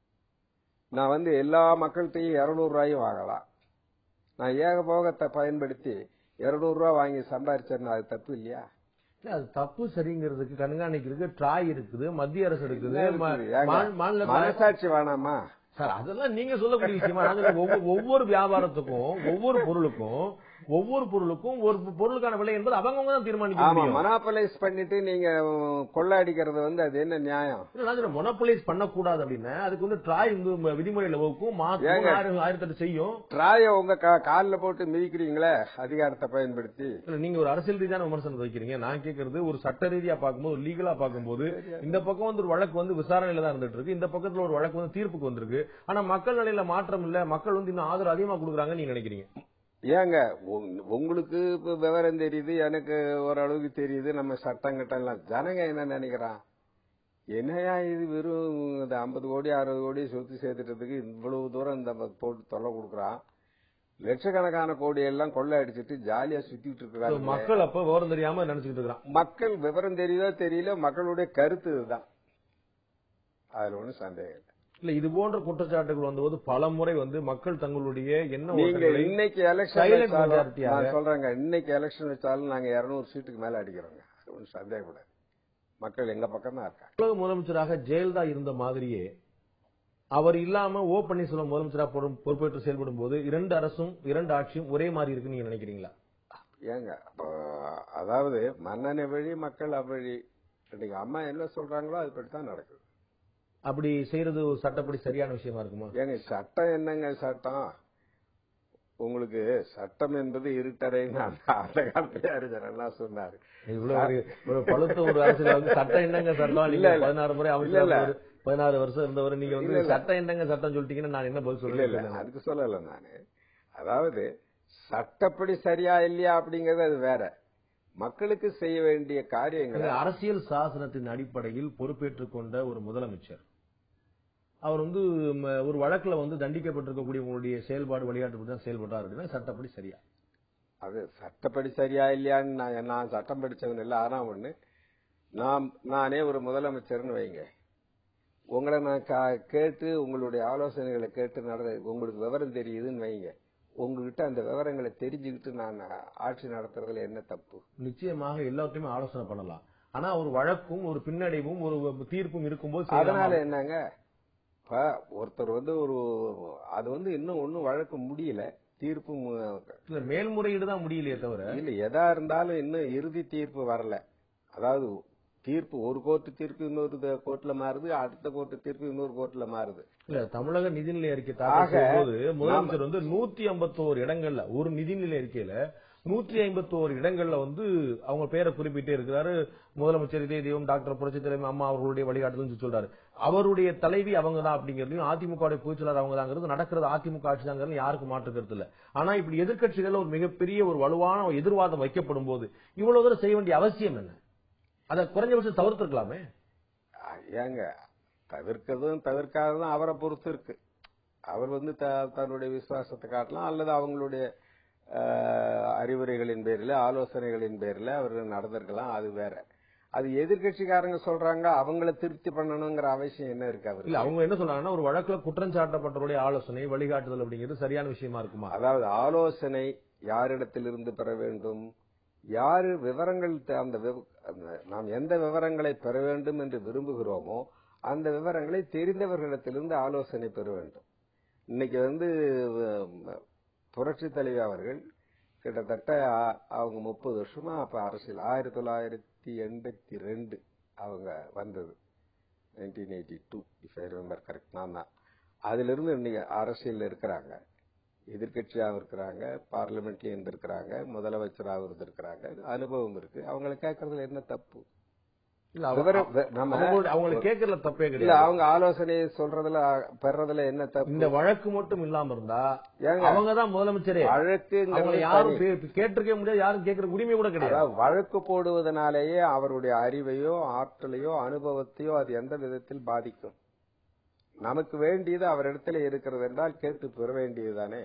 நான் வந்து எல்லா மக்கள்கிட்டையும் இருநூறு ரூபாயும் வாங்கலாம் நான் ஏகபோகத்தை பயன்படுத்தி இருநூறு ரூபாய் வாங்கி சம்பாரிச்சேன்னா அது தப்பு இல்லையா இல்ல, அது தப்பு சரிங்கிறதுக்கு கண்காணிக்கிறதுக்கு ட்ராய் இருக்குது மத்திய அரசு இருக்குது மா- ஏங்க, மா- மாநில மனசாட்சி வேணாமா சார் அதெல்லாம் நீங்க சொல்லக்கூடிய விஷயமா நாங்க ஒவ்வொரு- ஒவ்வொரு வியாபாரத்துக்கும் ஒவ்வொரு பொருளுக்கும் ஒவ்வொரு பொருளுக்கும் ஒரு பொருளுக்கான விலை என்பது அவங்கவங்க தான் தீர்மானிக்க ஆமா முடியும் மனாபலைஸ் பண்ணிட்டு நீங்க கொள்ளை அடிக்கிறது வந்து அது என்ன நியாயம் மொனோபலைஸ் பண்ணக்கூடாது அப்படின்னா அதுக்கு வந்து ட்ராய் வந்து விதிமுறையில வகுக்கும் மாசம் ஏங்க? ஆயிரம் ஆயிரத்தி எட்டு செய்யும் ட்ராய உங்க கா- கால்ல போட்டு மிதிக்கிறீங்களே அதிகாரத்தை பயன்படுத்தி இல்ல, நீங்க ஒரு அரசியல் ரீதியான விமர்சனத்தை வைக்கிறீங்க நான் கேக்குறது ஒரு சட்ட ரீதியா பார்க்கும்போது லீகலா பார்க்கும்போது இந்த பக்கம் வந்து ஒரு வழக்கு வந்து விசாரணையில தான் இருந்துட்டு இருக்கு இந்த பக்கத்துல ஒரு வழக்கு வந்து தீர்ப்புக்கு வந்திருக்கு ஆனா மக்கள் நிலையில மாற்றம் இல்ல மக்கள் வந்து இன்னும் ஆதரவு அதிகமா கொடுக்குறாங்கன்னு நீங்க நினைக்கிறீங்க ஏங்க உங்க- உங்களுக்கு இப்ப விவரம் தெரியுது எனக்கு ஓரளவுக்கு தெரியுது நம்ம சட்டம் கிட்டம் எல்லாம் ஜனங்க என்ன நினைக்கிறான் என்னையா இது வெறும் இந்த ஐம்பது கோடி அறுபது கோடி சொத்து சேர்த்துட்டதுக்கு இவ்வளவு தூரம் இந்த போட்டு தொல்லை கொடுக்குறான் லட்சக்கணக்கான கோடி எல்லாம் கொள்ளை அடிச்சிட்டு ஜாலியா சுத்திட்டு So, இருக்கிறாங்க மக்கள் அப்ப விவரம் தெரியாம நினைச்சுக்கிட்டு இருக்கிறான் மக்கள் விவரம் தெரியுதோ தெரியல மக்களுடைய கருத்து இதுதான் அதுல ஒண்ணும் சந்தேகம் இல்லை இல்ல இது போன்ற குற்றச்சாட்டுகள் வந்தபோது பல முறை வந்து மக்கள் தங்களுடைய என்ன நீங்க ஓட்டங்களை இன்னைக்கு எலெக்ஷன் silent வச்சாலும் majority-யாக- நான் சொல்றேங்க இன்னைக்கு எலெக்ஷன் வச்சாலும் நாங்க 200 சீட்டுக்கு மேல அடிக்கிறோங்க அது ஒன்றும் சந்தேகப்படாது மக்கள் எங்க பக்கம் தான் இருக்காங்க தமிழக முதலமைச்சராக ஜெயலலிதா இருந்த மாதிரியே அவர் இல்லாம ஓ பன்னீர்செல்வம் முதலமைச்சரா பொறு- பொறுப்பேற்று செயல்படும் போது இரண்டு அரசும் இரண்டு ஆட்சியும் ஒரே மாதிரி இருக்குன்னு நீங்க நினைக்கிறீங்களா ஏங்க அப்போ அதாவது மன்னனை வழி மக்கள் அவ்வழி இன்னைக்கு அம்மா என்ன சொல்றாங்களோ அது படி தான் நடக்குது அப்படி செய்யறது ஒரு சட்டப்படி சரியான விஷயமா இருக்குமா ஏங்க சட்டம் என்னங்க சட்டம் உங்களுக்கு சட்டம் என்பது இருட்டறைன்னு அந்த அந்த காலத்துல அறிஞர் என்ன சொன்னாரு இவ்வளவு ஒரு ஒரு பழுத்த ஒரு அரசியல் வந்து சட்டம் என்னங்க சட்டம் இல்ல, நீங்க இல்ல. பதினாறு முறை இல்ல, அமைச்சர் இல்ல. இருந்தவர், பதினாறு வருஷம் இருந்தவர் நீங்க இல்ல, வந்து இல்ல. சட்டம் என்னங்க சட்டம் சொல்லிட்டீங்கன்னா நான் என்ன பதில் இல்ல இல்ல சொல்றேன் அதுக்கு சொல்லல நானு அதாவது சட்டப்படி சரியா இல்லையா அப்படிங்கறது அது வேற மக்களுக்கு செய்ய வேண்டிய காரியங்களை அரசியல் சாசனத்தின் அடிப்படையில் பொறுப்பேற்றுக் கொண்ட ஒரு முதலமைச்சர் அவர் வந்து ம, ஒரு வழக்குல வந்து தண்டிக்கப்பட்டிருக்கக்கூடிய உங்களுடைய செயல்பாடு விளையாட்டு தான் செயல்பட்டார் அப்படின்னா சட்டப்படி சரியா அது சட்டப்படி சரியா இல்லையான்னு நான் நான் சட்டம் படிச்சவன் இல்லை ஆனா ஒண்ணு நான் நானே ஒரு முதலமைச்சர்னு வைங்க உங்களை நான் கா- கேட்டு உங்களுடைய ஆலோசனைகளை கேட்டு நட உங்களுக்கு விவரம் தெரியுதுன்னு வைங்க உங்ககிட்ட அந்த விவரங்களை தெரிஞ்சுக்கிட்டு நான் ஆட்சி நடத்துறதுல என்ன தப்பு நிச்சயமாக எல்லாத்தையுமே ஆலோசனை பண்ணலாம் ஆனா ஒரு வழக்கும் ஒரு பின்னடைவும் ஒரு தீர்ப்பும் இருக்கும்போது செய்யலாமா? அதனால என்னங்க இப்ப ஒருத்தர் வந்து ஒரு அது வந்து இன்னும் ஒன்னும் வழக்கு முடியல தீர்ப்பு மு- இல்ல மேல்முறையீடு தான் முடியலையே தவிர இல்ல எதா இருந்தாலும் இன்னும் இறுதி தீர்ப்பு வரல அதாவது தீர்ப்பு ஒரு கோர்ட்டு தீர்ப்பு இன்னொரு த- கோர்ட்ல மாறுது அடுத்த கோர்ட்டு தீர்ப்பு இன்னொரு கோர்ட்ல மாறுது இல்ல தமிழக நிதிநிலை அறிக்கை ஆக, தாக்கல் செய்யும்போது முதலமைச்சர் வந்து நூத்தி ஐம்பத்தோரு இடங்கள்ல ஒரு நிதிநிலை அறிக்கையில நூற்றி ஐம்பத்தோரு இடங்கள்ல வந்து அவங்க பேரை குறிப்பிட்டே இருக்கிறாரு முதலமைச்சர் இதே தெய்வம் டாக்டர் புரட்சி தலைவர் அம்மா அவர்களுடைய வழிகாட்டுதல் சொல்றாரு அவருடைய தலைவி அவங்க தான் அப்படிங்கறதையும் அதிமுக பொதுச்செயலாளர் அவங்க தாங்கிறது நடக்கிறது அதிமுக ஆட்சி தாங்கிறது யாருக்கும் மாற்று கருத்து இல்ல ஆனா இப்படி எதிர்க்கட்சிகள் ஒரு மிகப்பெரிய ஒரு வலுவான ஒரு எதிர்வாதம் வைக்கப்படும் போது இவ்வளவு தூரம் செய்ய வேண்டிய அவசியம் என்ன அதை குறைஞ்சபட்சம் தவிர்த்திருக்கலாமே அஹ் ஏங்க தவிர்க்கிறதும் தவிர்க்காததும் அவரை பொறுத்து இருக்கு அவர் வந்து த- தன்னுடைய விசுவாசத்தை காட்டலாம் அல்லது அவங்களுடைய அஹ், அறிவுரைகளின் பேரில் ஆலோசனைகளின் பேரில் அவர் நடந்திருக்கலாம் அது வேற அது எதிர்க்கட்சிக்காரங்க சொல்றாங்க அவங்கள திருப்தி பண்ணணுங்கிற அவசியம் என்ன இருக்கு இல்ல அவருக்கு அவங்க என்ன சொல்றாங்கன்னா ஒரு வழக்குல குற்றம் சாட்டப்பட்டவருடைய ஆலோசனை வழிகாட்டுதல் அப்படிங்கிறது சரியான விஷயமா இருக்குமா அதாவது ஆலோசனை யாரிடத்திலிருந்து பெற வேண்டும் யாரு விவரங்கள் த- அந்த விவ- அந்த நாம் எந்த விவரங்களை பெற வேண்டும் என்று விரும்புகிறோமோ அந்த விவரங்களை தெரிந்தவர்களிடத்திலிருந்து ஆலோசனை பெற வேண்டும் இன்னைக்கு வந்து அஹ், புரட்சி தலைவி அவர்கள் கிட்டத்தட்ட அ- அவங்க முப்பது வருஷமா அப்ப அரசியல் ஆயிரத்தி தொள்ளாயிரத்தி எண்பத்தி ரெண்டு அவங்க வந்தது nineteen eighty two if I remember correct நான் தான் அதுல இருந்து இன்னைக்கு அரசியல்ல இருக்கிறாங்க எதிர்க்கட்சியாகவும் இருக்கிறாங்க பார்லிமெண்ட்லயும் இருந்திருக்கிறாங்க முதலமைச்சராகவும் இருந்திருக்கிறாங்க அனுபவம் இருக்கு அவங்களை கேட்கறதுல என்ன தப்பு இல்ல அவங்க- விவரம் வெ- நம்ம அவங்களோட- அவங்களை கேட்கறதுல தப்பே இல்ல கிடையாது அவங்க ஆலோசனை சொல்றதுல பெறதுல என்ன தப்பு இந்த வழக்கு மட்டும் இல்லாம இருந்தா ஏங்க அவங்க தான் முதலமைச்சரே அவங்களை வழக்குங்கிறது யாரும் தனி. பே- கேட்டிருக்கவே முடியாது யாரும் கேட்கற உரிமை கூட கிடையாது அதாவது வழக்கு போடுவதனாலேயே அவருடைய அறிவையோ ஆற்றலையோ அனுபவத்தையோ அது எந்த விதத்தில் பாதிக்கும் நமக்கு வேண்டியது அவரிடத்துல இருக்கிறது என்றால் கேட்டு பெற வேண்டியதுதானே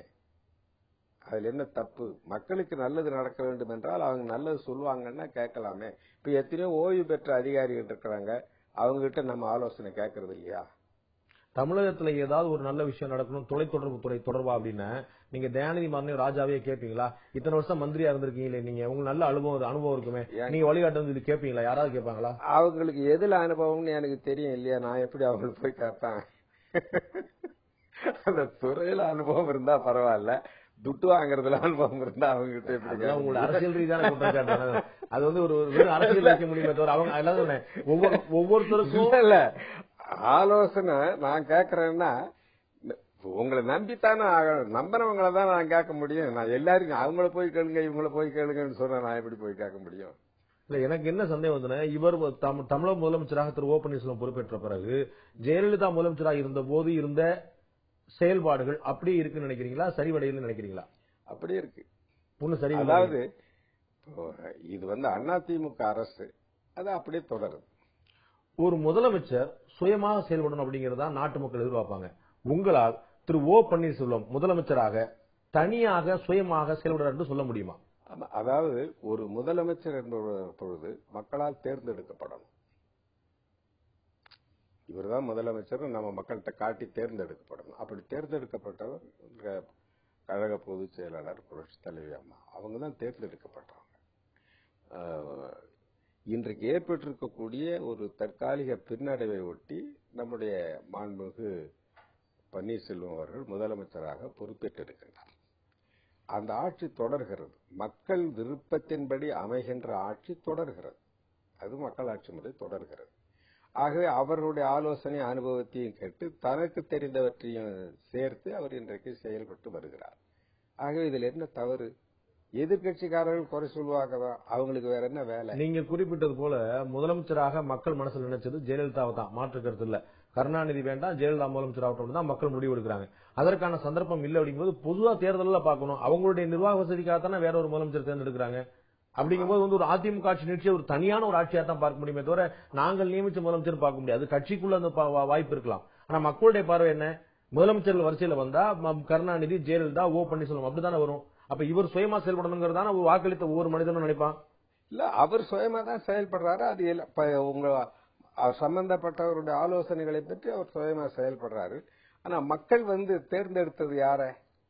அதுல என்ன தப்பு மக்களுக்கு நல்லது நடக்க வேண்டும் என்றால் அவங்க நல்லது சொல்லுவாங்கன்னா கேட்கலாமே இப்ப எத்தனையோ ஓய்வு பெற்ற அதிகாரிகள் இருக்கிறாங்க அவங்க கிட்ட நம்ம ஆலோசனை கேட்கறது இல்லையா தமிழகத்துல ஏதாவது ஒரு நல்ல விஷயம் நடக்கணும் தொலைத்தொடர்பு துறை தொடர்பா அப்படின்னா நீங்க தயாநிதி மாறனையும் ராஜாவே கேட்பீங்களா இத்தனை வருஷம் மந்திரியா இருந்திருக்கீங்களே நீங்க உங்களுக்கு நல்ல அனுபவம் அனுபவம் இருக்குமே ஏன்? நீங்க வழிகாட்டு சொல்லி கேட்பீங்களா யாராவது கேட்பாங்களா அவங்களுக்கு எதுல அனுபவம்னு எனக்கு தெரியும் இல்லையா நான் எப்படி அவங்களுக்கு போய் கேட்பேன் அந்த துறையில அனுபவம் இருந்தா பரவாயில்ல துட்டு வாங்குறதுல அனுபவம் இருந்தா அவங்க கிட்ட எப்படி அதெல்லாம் கேட்க உங்களோட முடியும்? அரசியல் ரீதியான குற்றச்சாட்டு அது வந்து ஒரு ஒரு வெறும் அரசியல் வைக்க முடியுமே தவிர அவங்க அதாவது சொன்னேன், ஒவ்வொரு ஒவ்வொருத்தருக்கும் இல்ல இல்ல ஆலோசனை நான் கேக்குறேன்னா உங்களை நம்பித்தானே ஆகணும் நம்பினவங்களை தான் நான் கேட்க முடியும் நான் எல்லாருக்கும் அவங்கள போய் கேளுங்க இவங்கள போய் கேளுங்கன்னு சொன்னா நான் எப்படி போய் கேட்க முடியும் இல்ல எனக்கு என்ன சந்தேகம் வந்துன்னா இவர் தம்- தமிழக முதலமைச்சராக திரு ஓ பன்னீர்செல்வம் பொறுப்பேற்ற பிறகு ஜெயலலிதா முதலமைச்சராக இருந்த போது இருந்த செயல்பாடுகள் அப்படியே இருக்குன்னு நினைக்கிறீங்களா சரிவடையுதுன்னு நினைக்கிறீங்களா அப்படி இருக்கு ஒன்னும் சரி அதாவது இப்போ இது வந்து அதிமுக அரசு அது அப்படியே தொடருது ஒரு முதலமைச்சர் சுயமாக செயல்படணும் அப்படிங்கறத நாட்டு மக்கள் எதிர்பார்ப்பாங்க உங்களால் திரு ஓ பன்னீர்செல்வம் முதலமைச்சராக தனியாக சுயமாக செயல்படுறார் என்று சொல்ல முடியுமா ஆமா, அதாவது ஒரு முதலமைச்சர் என்பவர் பொழுது மக்களால் தேர்ந்தெடுக்கப்படணும் இவர்தான் முதலமைச்சர் நம்ம மக்கள்கிட்ட காட்டி தேர்ந்தெடுக்கப்படணும் அப்படி தேர்ந்தெடுக்கப்பட்டவர் இந்த கழக பொதுச் செயலாளர் புரட்சி தலைவி அம்மா அவங்க தான் தேர்ந்தெடுக்கப்பட்டவங்க ஆஹ், இன்றைக்கு ஏற்பட்டிருக்கக்கூடிய ஒரு தற்காலிக பின்னடைவை ஒட்டி நம்முடைய மாண்புமிகு பன்னீர்செல்வம் அவர்கள் முதலமைச்சராக பொறுப்பேற்றிருக்கின்றார் அந்த ஆட்சி தொடர்கிறது மக்கள் விருப்பத்தின்படி அமைகின்ற ஆட்சி தொடர்கிறது அது மக்களாட்சி முறை தொடர்கிறது ஆகவே அவர்களுடைய ஆலோசனை அனுபவத்தையும் கேட்டு தனக்கு தெரிந்தவற்றையும் சேர்த்து அவர் இன்றைக்கு செயல்பட்டு வருகிறார் ஆகவே இதில் என்ன தவறு எதிர்க்கட்சிக்காரர்கள் குறை சொல்லுவாங்க தான் அவங்களுக்கு வேற என்ன வேலை நீங்க குறிப்பிட்டது போல முதலமைச்சராக மக்கள் மனசுல நினைச்சது ஜெயலலிதாவை தான் மாற்று கருத்து இல்ல கருணாநிதி வேண்டாம் ஜெயலலிதா முதலமைச்சராகட்டும் தான் மக்கள் முடிவு எடுக்கிறாங்க அதற்கான சந்தர்ப்பம் இல்ல அப்படிங்கும்போது பொதுவா தேர்தலில் பார்க்கணும் அவங்களுடைய நிர்வாக வசதிக்காக தானே வேற ஒரு முதலமைச்சர் தேர்ந்தெடுக்கிறாங்க அப்படிங்கும்போது வந்து ஒரு அதிமுக ஆட்சி நிகழ்ச்சியை ஒரு தனியான ஒரு ஆட்சியா தான் பார்க்க முடியுமே தவிர நாங்கள் நியமிச்ச முதலமைச்சர் பார்க்க முடியாது கட்சிக்குள்ள அந்த பா- வா- வாய்ப்பு இருக்கலாம் ஆனா மக்களுடைய பார்வை என்ன முதலமைச்சர்கள் வரிசையில வந்தா ம- கருணாநிதி ஜெயலலிதா ஓ பன்னீர்செல்வம் அப்படித்தானே வரும் அப்ப இவர் சுயமா செயல்படணுங்கிறதான ஒரு வாக்களித்த ஒவ்வொரு மனிதனும் நினைப்பான் இல்ல அவர் சுயமா தான் செயல்படுறாரு அது எல்லா- இப்ப உங்க அவர் சம்பந்தப்பட்டவருடைய ஆலோசனைகளை பற்றி அவர் சுயமா செயல்படுறாரு ஆனா மக்கள் வந்து தேர்ந்தெடுத்தது யார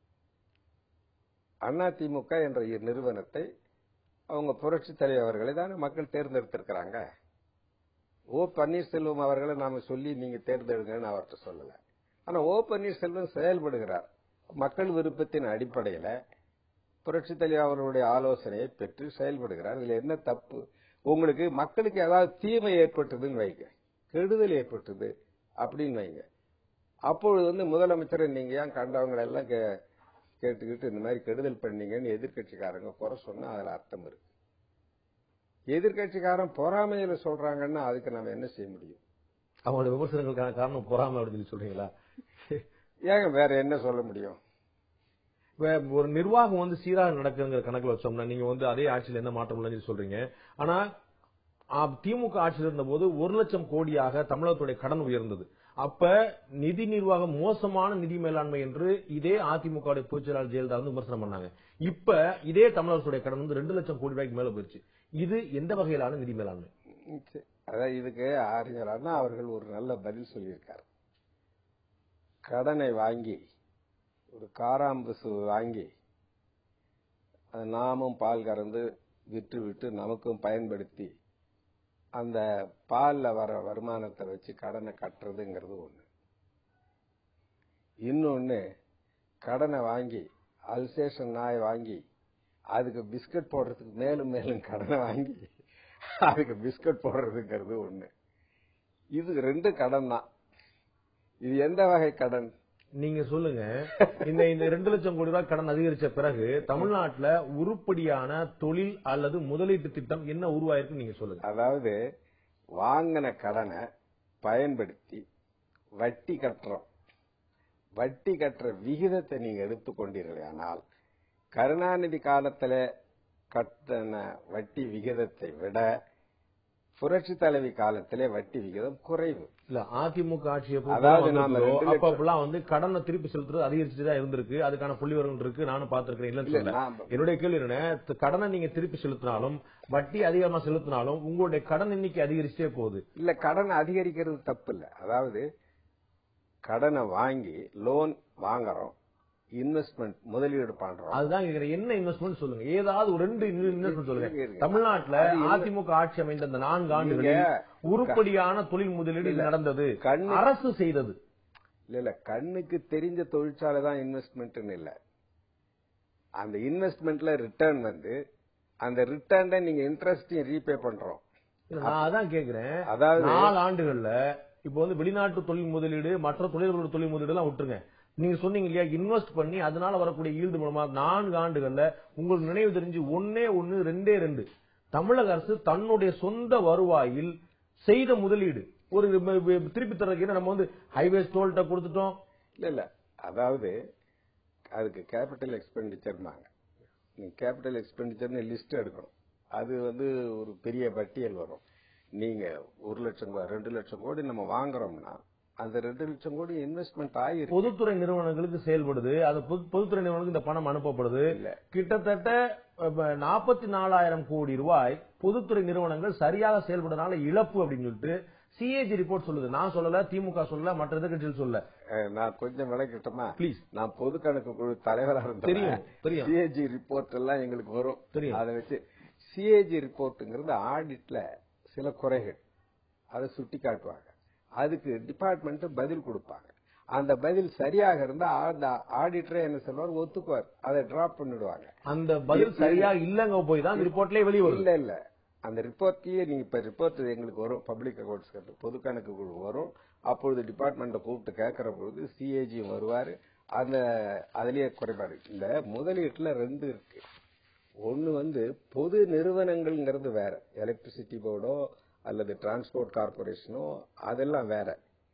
அதிமுக என்ற இ- நிறுவனத்தை அவங்க புரட்சி தலைவர்களை தானே மக்கள் தேர்ந்தெடுத்திருக்கிறாங்க ஓ பன்னீர்செல்வம் அவர்களை நாம சொல்லி நீங்க தேர்ந்தெடுங்கன்னு அவர்கிட்ட சொல்லல ஆனா ஓ பன்னீர்செல்வம் செயல்படுகிறார் மக்கள் விருப்பத்தின் அடிப்படையில புரட்சி தலைவர் அவர்களுடைய ஆலோசனையை பெற்று செயல்படுகிறார் இதுல என்ன தப்பு உங்களுக்கு மக்களுக்கு ஏதாவது தீமை ஏற்பட்டதுன்னு வைங்க கெடுதல் ஏற்பட்டது அப்படின்னு வைங்க அப்பொழுது வந்து முதலமைச்சரை நீங்க ஏன் கண்டவங்களை எல்லாம் கே- கேட்டுக்கிட்டு இந்த மாதிரி கெடுதல் பண்ணீங்கன்னு எதிர்க்கட்சிக்காரங்க குறை சொன்னா அதுல அர்த்தம் இருக்கு எதிர்க்கட்சிக்காரன் பொறாமையில சொல்றாங்கன்னா அதுக்கு நம்ம என்ன செய்ய முடியும் அவங்களோட விமர்சனங்களுக்கான காரணம் பொறாமை அப்படின்னு சொல்லி சொல்றீங்களா ஏங்க வேற என்ன சொல்ல முடியும் வே- ஒரு நிர்வாகம் வந்து சீராக நடக்குங்கிற கணக்குல வச்சோம்னா நீங்க வந்து அதே ஆட்சியில் என்ன மாற்றம் இல்லைன்னு சொல்லி சொல்றீங்க ஆனா ஆ, திமுக ஆட்சியில் இருந்தபோது ஒரு லட்சம் கோடியாக தமிழகத்துடைய கடன் உயர்ந்தது அப்ப நிதி நிர்வாகம் மோசமான நிதி மேலாண்மை என்று இதே அதிமுக வுடைய பொதுச் செயலாளர் ஜெயலலிதா வந்து விமர்சனம் பண்ணாங்க இப்ப இதே தமிழகத்துடைய கடன் வந்து ரெண்டு லட்சம் கோடி ரூபாய்க்கு மேல போயிருச்சு இது எந்த வகையிலான நிதி மேலாண்மை ம், சரி. அதான் இதுக்கு ஆரியர் அண்ணா அவர்கள் ஒரு நல்ல பதில் சொல்லியிருக்கார் கடனை வாங்கி ஒரு காராம்பசு வாங்கி அது நாமும் பால் கறந்து விற்று விட்டு நமக்கும் பயன்படுத்தி அந்த பால்ல வர வருமானத்தை வச்சு கடனை கட்டுறதுங்கிறது ஒண்ணு இன்னொன்னு கடனை வாங்கி அல்சேஷன் நாய் வாங்கி அதுக்கு பிஸ்கட் போடுறதுக்கு மேலும் மேலும் கடனை வாங்கி அதுக்கு பிஸ்கட் போடுறதுங்கிறது ஒண்ணு இது ரெண்டு கடன் தான் இது எந்த வகை கடன் நீங்க சொல்லுங்க இந்த இந்த ரெண்டு லட்சம் கோடி ரூபாய் கடன் அதிகரிச்ச பிறகு தமிழ்நாட்டுல உருப்படியான தொழில் அல்லது முதலீட்டு திட்டம் என்ன உருவாயிருக்கு நீங்க சொல்லுங்க அதாவது வாங்கின கடனை பயன்படுத்தி வட்டி கட்டுறோம் வட்டி கட்டுற விகிதத்தை நீங்க எடுத்துக்கொண்டீர்களானால் கருணாநிதி காலத்துல கட்டின வட்டி விகிதத்தை விட புரட்சி தலைவி காலத்திலே வட்டி விகிதம் குறைவு இல்ல அதிமுக ஆட்சி அதாவது நாம ரெண்டு லட்சம்- அப்பெல்லாம் வந்து கடனை திருப்பி செலுத்துறது அதிகரிச்சுட்டு தான் இருந்திருக்கு அதுக்கான புள்ளி விவரங்கள் இருக்கு நானும் பாத்துருக்கேன் இல்லன்னு இல்ல, சொல்ல நாம- என்னுடைய கேள்வி என்ன த- கடனை நீங்க திருப்பி செலுத்தினாலும் வட்டி அதிகமா செலுத்தினாலும் உங்களுடைய கடன் எண்ணிக்கை அதிகரிச்சே போகுது இல்ல கடன் அதிகரிக்கிறது தப்பு இல்ல அதாவது கடனை வாங்கி லோன் வாங்குறோம் இன்வெஸ்ட்மெண்ட் முதலீடு பண்றோம் அதுதான் கேக்குறேன் என்ன இன்வெஸ்ட்மெண்ட் சொல்லுங்க ஏதாவது ஒரு ரெண்டு இன்வெஸ்ட்மெண்ட் சொல்லுங்க இருங்க, இருங்க. தமிழ்நாட்டுல அது என்ன- அதிமுக ஆட்சி அமைந்த அந்த நான்கு ஆண்டுகளில் நீங்க உருப்படியான தொழில் முதலீடு இல்ல. நடந்தது கண்ணு- அரசு செய்தது இல்ல இல்ல கண்ணுக்கு தெரிஞ்ச தொழிற்சாலை தான் இன்வெஸ்ட்மெண்ட் இல்ல அந்த இன்வெஸ்ட்மெண்ட்ல ரிட்டர்ன் வந்து அந்த ரிட்டர்ன் நீங்க இன்ட்ரெஸ்டையும் ரீபே பண்றோம் இல்ல, நான் அதான் கேக்குறேன் அதாவது நாலு ஆண்டுகள்ல இப்ப வந்து வெளிநாட்டு தொழில் முதலீடு மற்ற தொழில்களோட தொழில் முதலீடு எல்லாம் விட்டுருங்க நீங்க சொன்னீங்க இல்லையா இன்வெஸ்ட் பண்ணி அதனால வரக்கூடிய ஈல்டு மூலமா நான்கு ஆண்டுகள்ல உங்களுக்கு நினைவு தெரிஞ்சு ஒன்னே ஒன்னு ரெண்டே ரெண்டு தமிழக அரசு தன்னுடைய சொந்த வருவாயில் செய்த முதலீடு ஒரு வ- வ- திருப்பி தர்றதுக்கு என்ன நம்ம வந்து ஹைவேஸ் டோல்ட்ட கொடுத்துட்டோம் இல்ல இல்ல அதாவது அதுக்கு கேபிட்டல் எக்ஸ்பெண்டிச்சர்னாங்க நீங்க கேபிட்டல் எக்ஸ்பெண்டிச்சர்னு லிஸ்ட் எடுக்கணும் அது வந்து ஒரு பெரிய பட்டியல் வரும் நீங்க ஒரு லட்சம் கோ- ரெண்டு லட்சம் கோடி நம்ம வாங்குறோம்னா அந்த ரெண்டு லட்சம் கோடி இன்வெஸ்ட்மெண்ட் ஆயிருக்கு பொதுத்துறை நிறுவனங்களுக்கு செயல்படுது அது பொது- பொதுத்துறை நிறுவனங்களுக்கு இந்த பணம் அனுப்பப்படுது இல்ல கிட்டத்தட்ட நாற்பத்தி நாலாயிரம் கோடி ரூபாய் பொதுத்துறை நிறுவனங்கள் சரியாக செயல்படுறதுனால இழப்பு அப்படின்னு சொல்லிட்டு சிஏஜி ரிப்போர்ட் சொல்லுது நான் சொல்லல திமுக சொல்லல மற்ற எதிர்கட்சிகள் சொல்லல அஹ், நான் கொஞ்சம் விளக்கிட்டோமா ப்ளீஸ் நான் பொது கணக்கு குழு தலைவரா இருந்தேன் தெரியும், தெரியும். சிஏஜி ரிப்போர்ட் எல்லாம் எங்களுக்கு வரும் தெரியும். அதை வச்சு சிஏஜி ரிப்போர்ட்ங்கிறது ஆடிட்ல சில குறைகள் அதை சுட்டி காட்டுவாங்க அதுக்கு டிபார்ட்மெண்ட் பதில் கொடுப்பாங்க அந்த பதில் சரியாக இருந்தா அந்த ஆடிட்டரே என்ன சொல்லுவார் ஒத்துக்குவார் அதை டிராப் பண்ணிடுவாங்க அந்த பதில் சரியா இல்லங்க போய் தான் ரிப்போர்ட்லயே வெளியே வருது இல்ல இல்ல அந்த ரிப்போர்ட்லயே நீங்க இப்ப ரிப்போர்ட் எங்களுக்கு வரும் பப்ளிக் அக்கௌண்ட்ஸ் பொது கணக்கு குழு வரும் அப்பொழுது டிபார்ட்மெண்ட்டை கூப்பிட்டு கேட்கிற பொழுது சிஏஜியும் வருவாரு அந்த அதுலயே குறைபாடு இந்த முதலீட்டுல ரெண்டு இருக்கு ஒன்னு வந்து பொது நிறுவனங்கள்ங்கிறது வேற எலக்ட்ரிசிட்டி போர்டோ அல்லது டிரான்ஸ்போர்ட் கார்பரேஷனோ அதெல்லாம் வேற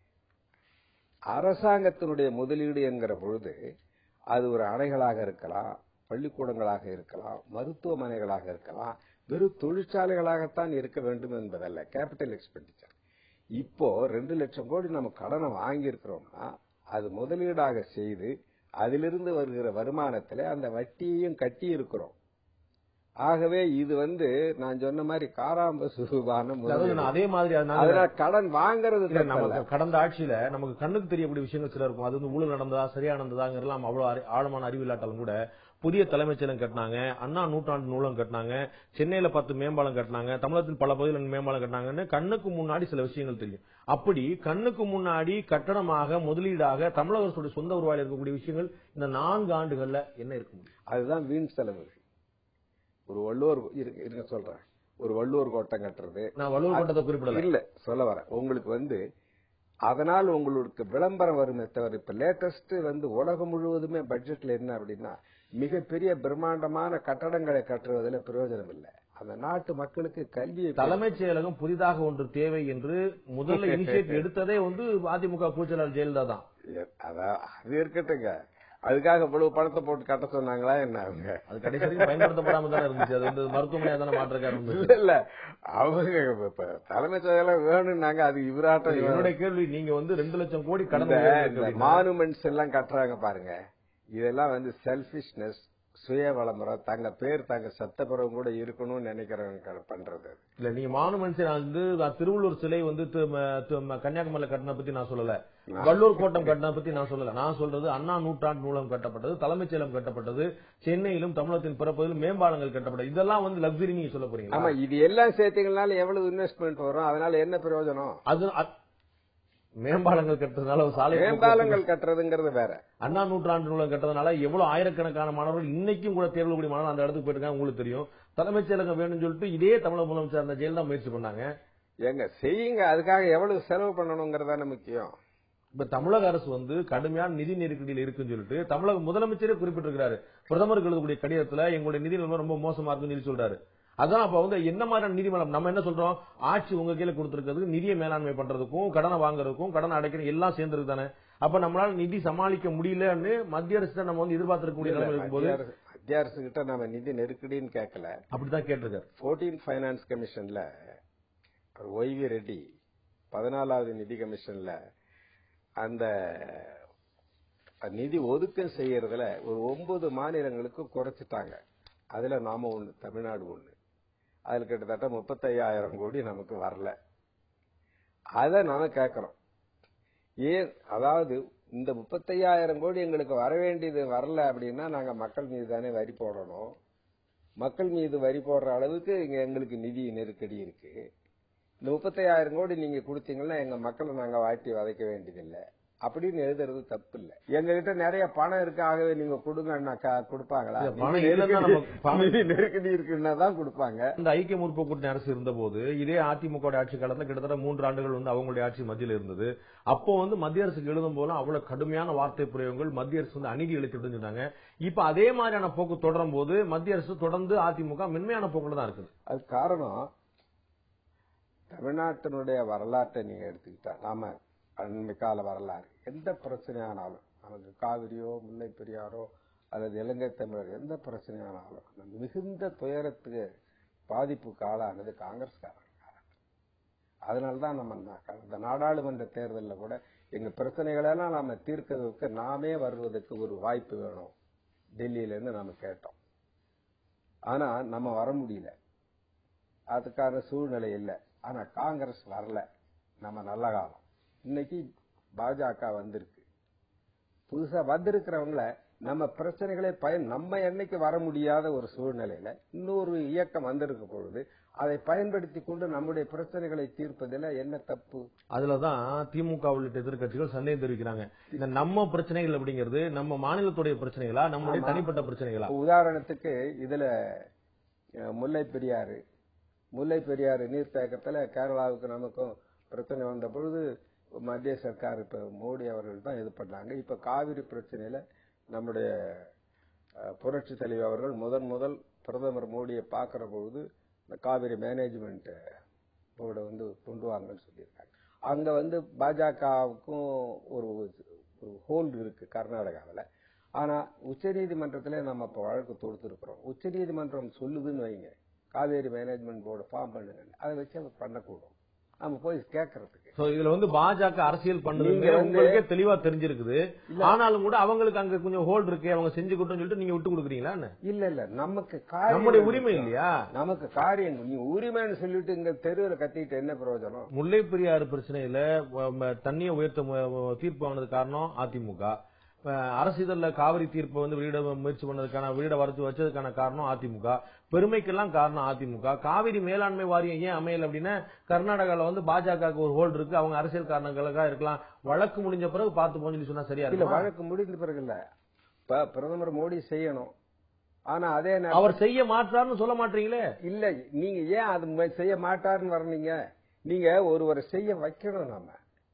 அரசாங்கத்தினுடைய முதலீடு என்கிற பொழுது அது ஒரு அணைகளாக இருக்கலாம் பள்ளிக்கூடங்களாக இருக்கலாம் மருத்துவமனைகளாக இருக்கலாம் வெறும் தொழிற்சாலைகளாகத்தான் இருக்க வேண்டும் என்பதல்ல கேபிட்டல் எக்ஸ்பெண்டிச்சர் இப்போ ரெண்டு லட்சம் கோடி நம்ம கடனை வாங்கி இருக்கிறோம்னா அது முதலீடாக செய்து அதிலிருந்து வருகிற வருமானத்துல அந்த வட்டியையும் கட்டி இருக்கிறோம் ஆகவே இது வந்து நான் சொன்ன மாதிரி காராம்பசுவான அதாவது முதலீடு. நான் அதே மாதிரி அதனால அதனால கடன் வாங்குறது இல்ல, தப்பல்ல. நமக்கு கடந்த ஆட்சியில நமக்கு கண்ணுக்கு தெரியக்கூடிய விஷயங்கள் சில இருக்கும் அது வந்து ஊழல் நடந்ததா சரியா நடந்ததாங்கிறதுலாம் அவ்வளவு அறி- ஆழமான அறிவு இல்லாட்டாலும் கூட புதிய தலைமைச் செயலம் கட்டினாங்க அண்ணா நூற்றாண்டு நூலம் கட்டினாங்க சென்னையில பத்து மேம்பாலம் கட்டினாங்க தமிழகத்தில் பல பகுதிகளில் மேம்பாலம் கட்டினாங்கன்னு கண்ணுக்கு முன்னாடி சில விஷயங்கள் தெரியும் அப்படி கண்ணுக்கு முன்னாடி கட்டணமாக முதலீடாக தமிழக அரசுடைய சொந்த உருவாயில் இருக்கக்கூடிய விஷயங்கள் இந்த நான்கு ஆண்டுகள்ல என்ன இருக்க முடியும் அதுதான் வீண் செலவு ஒரு வள்ளுவர் இரு- இருங்க சொல்றேன் ஒரு வள்ளுவர் கோட்டம் கட்டுறது நான் வள்ளுவர் கோட்டத்தை குறிப்பிடல இல்ல சொல்ல வரேன் உங்களுக்கு வந்து அதனால் உங்களுக்கு விளம்பரம் வருமே தவிர இப்ப லேட்டஸ்ட் வந்து உலகம் முழுவதுமே பட்ஜெட்ல என்ன அப்படின்னா மிகப்பெரிய பிரம்மாண்டமான கட்டடங்களை கட்டுவதில் பிரயோஜனம் இல்லை அந்த நாட்டு மக்களுக்கு கல்வியை தலைமைச் செயலகம் புதிதாக ஒன்று தேவை என்று முதல்ல இனிஷியேட் எடுத்ததே வந்து அதிமுக கூச்சலாளர் ஜெயலலிதா தான் அதான் அது இருக்கட்டுங்க அதுக்காக இவ்வளவு பணத்தை போட்டு கட்ட சொன்னாங்களா என்ன அவங்க அது கடைசி வரைக்கும் பயன்படுத்தப்படாம தானே இருந்துச்சு அது வந்து மருத்துவமனையா தானே மாற்றிருக்காரு இல்ல இல்ல அவங்க இப்ப தலைமைச் செயலம் வேணும்னாங்க அது இவராட்டம் இவரு- என்னுடைய கேள்வி நீங்க வந்து ரெண்டு லட்சம் கோடி கடன் இந்த உயர்வு இந்த இருக்கு அப்படின்னா, மானுமெண்ட்ஸ் எல்லாம் கட்டுறாங்க பாருங்க இதெல்லாம் வந்து செல்பிஷ்னஸ் சுய விளம்பரம் தங்க பேர் தங்க சத்த பிறகு கூட இருக்கணும்னு நினைக்கிறவங்க க- பண்றது அது. இல்ல நீங்க மானுமெண்ட்ஸ் வந்து நான் திருவள்ளூர் சிலை வந்து தி- ம- தி- ம- கன்னியாகுமரியில கட்டின பத்தி நான் சொல்லல வள்ளூர் கோட்டம் கட்டின பத்தி நான் சொல்லல நான் சொல்றது அண்ணா நூற்றாண்டு நூலம் கட்டப்பட்டது தலைமைச் செயலம் கட்டப்பட்டது சென்னையிலும் தமிழகத்தின் பிறப்பதிலும் மேம்பாலங்கள் கட்டப்பட்டது இதெல்லாம் வந்து லக்ஸரி நீங்க சொல்ல போறீங்களா ஆமா இது எல்லாம் சேர்த்தீங்கனால எவ்வளவு இன்வெஸ்ட்மெண்ட் வரும் அதனால என்ன பிரயோஜனம் அது அ- மேம்பாலங்கள் கட்டுறதுனால ஒரு சாலை போக்குவரத்து- மேம்பாலங்கள் கட்டுறதுங்கிறது வேற அண்ணா நூற்றாண்டு நூலம் கட்டதுனால எவ்வளவு ஆயிரக்கணக்கான மாணவர்கள் இன்னைக்கும் கூட தேர்வு கூடிய மாணவர்கள் அந்த இடத்துக்கு போயிருக்காங்க உங்களுக்கு தெரியும் தலைமைச் செயலகம் வேணும்னு சொல்லிட்டு இதே தமிழக முதலமைச்சர் அந்த ஜெயலலிதா முயற்சி பண்ணாங்க எங்க செய்யுங்க அதுக்காக எவ்வளவு செலவு பண்ணணுங்கிறதான முக்கியம் இப்ப தமிழக அரசு வந்து கடுமையான நிதி நெருக்கடியில் இருக்குன்னு சொல்லிட்டு தமிழக முதலமைச்சரே குறிப்பிட்டிருக்கிறாரு பிரதமருக்கு எழுதக்கூடிய கடிதத்துல எங்களுடைய நிதி நிலைமை ரொம்ப மோசமா இருக்குன்னு சொல்லி சொல்றாரு அதான் அப்ப வந்து என்ன மாதிரியான நிதி மேலம் நம்ம என்ன சொல்றோம் ஆட்சி உங்க கீழ கொடுத்திருக்கிறதுக்கு நிதியை மேலாண்மை பண்றதுக்கும் கடனை வாங்குறதுக்கும் கடனை அடைக்கணும் எல்லாம் சேர்ந்துருக்கு தானே அப்ப நம்மளால நிதி சமாளிக்க முடியலன்னு மத்திய அரசு நம்ம வந்து எதிர்பார்த்திருக்கக்கூடிய நிலைமை இருக்கும்போது மத்திய அரசு- மத்திய அரசு கிட்ட நம்ம நிதி நெருக்கடின்னு கேட்கல அப்படிதான் கேட்டிருக்காரு ஃபோர்டீன் ஃபைனான்ஸ் கமிஷன்ல ஒய்வி ரெட்டி பதினாலாவது நிதி கமிஷன்ல அந்த நிதி ஒதுக்கம் செய்யறதுல ஒரு ஒன்பது மாநிலங்களுக்கு குறைச்சிட்டாங்க அதுல நாம ஒண்ணு தமிழ்நாடு ஒண்ணு அதுல கிட்டத்தட்ட முப்பத்தையாயிரம் கோடி நமக்கு வரல அத நாம கேட்கிறோம் ஏன் அதாவது இந்த முப்பத்தையாயிரம் கோடி எங்களுக்கு வர வேண்டியது வரல அப்படின்னா நாங்க மக்கள் மீது தானே வரி போடணும் மக்கள் மீது வரி போடுற அளவுக்கு இங்க எங்களுக்கு நிதி நெருக்கடி இருக்கு இந்த முப்பத்தையாயிரம் கோடி நீங்க கொடுத்தீங்கன்னா எங்க மக்களை நாங்க வாட்டி வதைக்க வேண்டியதில்லை அப்படின்னு எழுதுறது தப்பு இல்ல எங்க கிட்ட நிறைய பணம் இருக்கு ஆகவே நீங்க கொடுங்கன்னாக்கா கொடுப்பாங்களா இல்ல, பணம் நிதி இல்லைன்னா நெருக்கடி- நமக்கு பணம் நிதி நெருக்கடி இருக்குன்னா தான் கொடுப்பாங்க இந்த ஐக்கிய முற்போக்கு கூட்டணி அரசு இருந்தபோது இதே அதிமுக வுடைய ஆட்சி காலத்துல கிட்டத்தட்ட மூன்று ஆண்டுகள் வந்து அவங்களுடைய ஆட்சி மத்தியில் இருந்தது அப்போ வந்து மத்திய அரசுக்கு எழுதும் போது அவ்வளவு கடுமையான வார்த்தை பிரயோகங்கள் மத்திய அரசு வந்து அநீதி இழைத்து சொன்னாங்க இப்ப அதே மாதிரியான போக்கு தொடரும் போது மத்திய அரசு தொடர்ந்து அதிமுக மென்மையான போக்குல தான் இருக்குது அது காரணம் தமிழ்நாட்டினுடைய வரலாற்றை நீங்க எடுத்துக்கிட்டா நாம அண்மை கால வரலாறு எந்த பிரச்சனையானாலும் நமக்கு காவிரியோ முல்லை பெரியாரோ அல்லது இலங்கை தமிழர் எந்த பிரச்சனையானாலும் அந்த மிகுந்த துயரத்துக்கு பாதிப்புக்கு ஆளானது காங்கிரஸ்காரங்க அதனாலதான் நம்ம நா- இந்த நாடாளுமன்ற தேர்தலில் கூட எங்க பிரச்சனைகளெல்லாம் நாம தீர்க்கிறதுக்கு நாமே வருவதற்கு ஒரு வாய்ப்பு வேணும் டெல்லியில இருந்து நாம கேட்டோம் ஆனா நம்ம வர முடியல அதுக்கான சூழ்நிலை இல்லை ஆனா காங்கிரஸ் வரல நம்ம நல்ல காலம் இன்னைக்கு பாஜக வந்திருக்கு புதுசா வந்திருக்கிறவங்கள நம்ம பிரச்சனைகளை பயன் நம்ம என்னைக்கு வர முடியாத ஒரு சூழ்நிலையில இன்னொரு இயக்கம் வந்திருக்க பொழுது அதை பயன்படுத்தி கொண்டு நம்முடைய பிரச்சனைகளை தீர்ப்பதில் என்ன தப்பு அதுலதான் திமுக உள்ளிட்ட எதிர்க்கட்சிகள் சந்தேகம் தெரிவிக்கிறாங்க இந்த நம்ம பிரச்சனைகள் அப்படிங்கிறது நம்ம மாநிலத்துடைய பிரச்சனைகளா நம்முடைய ஆமா. தனிப்பட்ட பிரச்சனைகளா உதாரணத்துக்கு இதுல அஹ், முல்லை பெரியாறு முல்லை பெரியாறு நீர்த்தேக்கத்துல கேரளாவுக்கு நமக்கும் பிரச்சனை வந்த பொழுது மத்திய சர்க்கார் இப்ப மோடி அவர்கள் தான் இது பண்ணாங்க இப்ப காவிரி பிரச்சனையில நம்முடைய அஹ், புரட்சி தலைவர் அவர்கள் முதன் முதல் பிரதமர் மோடியை பார்க்கிற பொழுது இந்த காவிரி மேனேஜ்மெண்ட் போர்டை வந்து கொண்டு வாங்கன்னு சொல்லியிருக்காங்க அங்க வந்து பாஜகவுக்கும் ஒரு ஒரு ஹோல்டு இருக்கு கர்நாடகாவில் ஆனா உச்சநீதிமன்றத்திலே நம்ம இப்ப வழக்கு தொடுத்திருக்கிறோம் உச்சநீதிமன்றம் சொல்லுதுன்னு வைங்க காவேரி மேனேஜ்மெண்ட் போர்டு ஃபார்ம் பண்ணுங்க அதை வச்சு அதை பண்ணக்கூடும் நம்ம போய் கேட்கறதுக்கு சோ இதுல வந்து பாஜக அரசியல் பண்ணுதுங்க நீங்க வந்து- உங்களுக்கே தெளிவா தெரிஞ்சிருக்குது ஆனாலும் கூட அவங்களுக்கு அங்க கொஞ்சம் ஹோல்ட் இருக்கு அவங்க செஞ்சுக்கிட்டோம்னு சொல்லிட்டு நீங்க விட்டு கொடுக்குறீங்களா என்ன? இல்ல இல்ல நமக்கு காரியம் நம்முடைய உரிமை இல்லையா நமக்கு காரியம் நீ உரிமைன்னு சொல்லிட்டு இங்க தெருவில் கத்திட்டு என்ன பிரயோஜனம் முல்லை பெரியாறு பிரச்சனையில வ- ம- தண்ணியை உயர்த்த மு- மு- தீர்ப்பு வாங்கினது காரணம் அதிமுக அஹ் அரசிதழ்ல காவிரி தீர்ப்பை வந்து வெளியிட முயற்சி பண்ணதுக்கான வெளியிட வரத்து வச்சதுக்கான காரணம் அதிமுக பெருமைக்கெல்லாம் காரணம் அதிமுக காவிரி மேலாண்மை வாரியம் ஏன் அமையல அப்படின்னா கர்நாடகால வந்து பாஜகவுக்கு ஒரு ஹோல்டு இருக்கு அவங்க அரசியல் காரணங்களுக்காக இருக்கலாம் வழக்கு முடிஞ்ச பிறகு பார்த்து போன்னு சொல்லி சொன்னா சரியா இல்ல இருக்கும் வழக்கு முடிந்த பிறகு இல்ல இப்ப பிரதமர் மோடி செய்யணும் ஆனா அதே நேரம் அவர் செய்ய மாட்டாருன்னு சொல்ல மாட்டீங்களே இல்ல நீங்க ஏன் அது ம- செய்ய மாட்டாருன்னு வர்றீங்க நீங்க ஒருவரை செய்ய வைக்கணும் நாம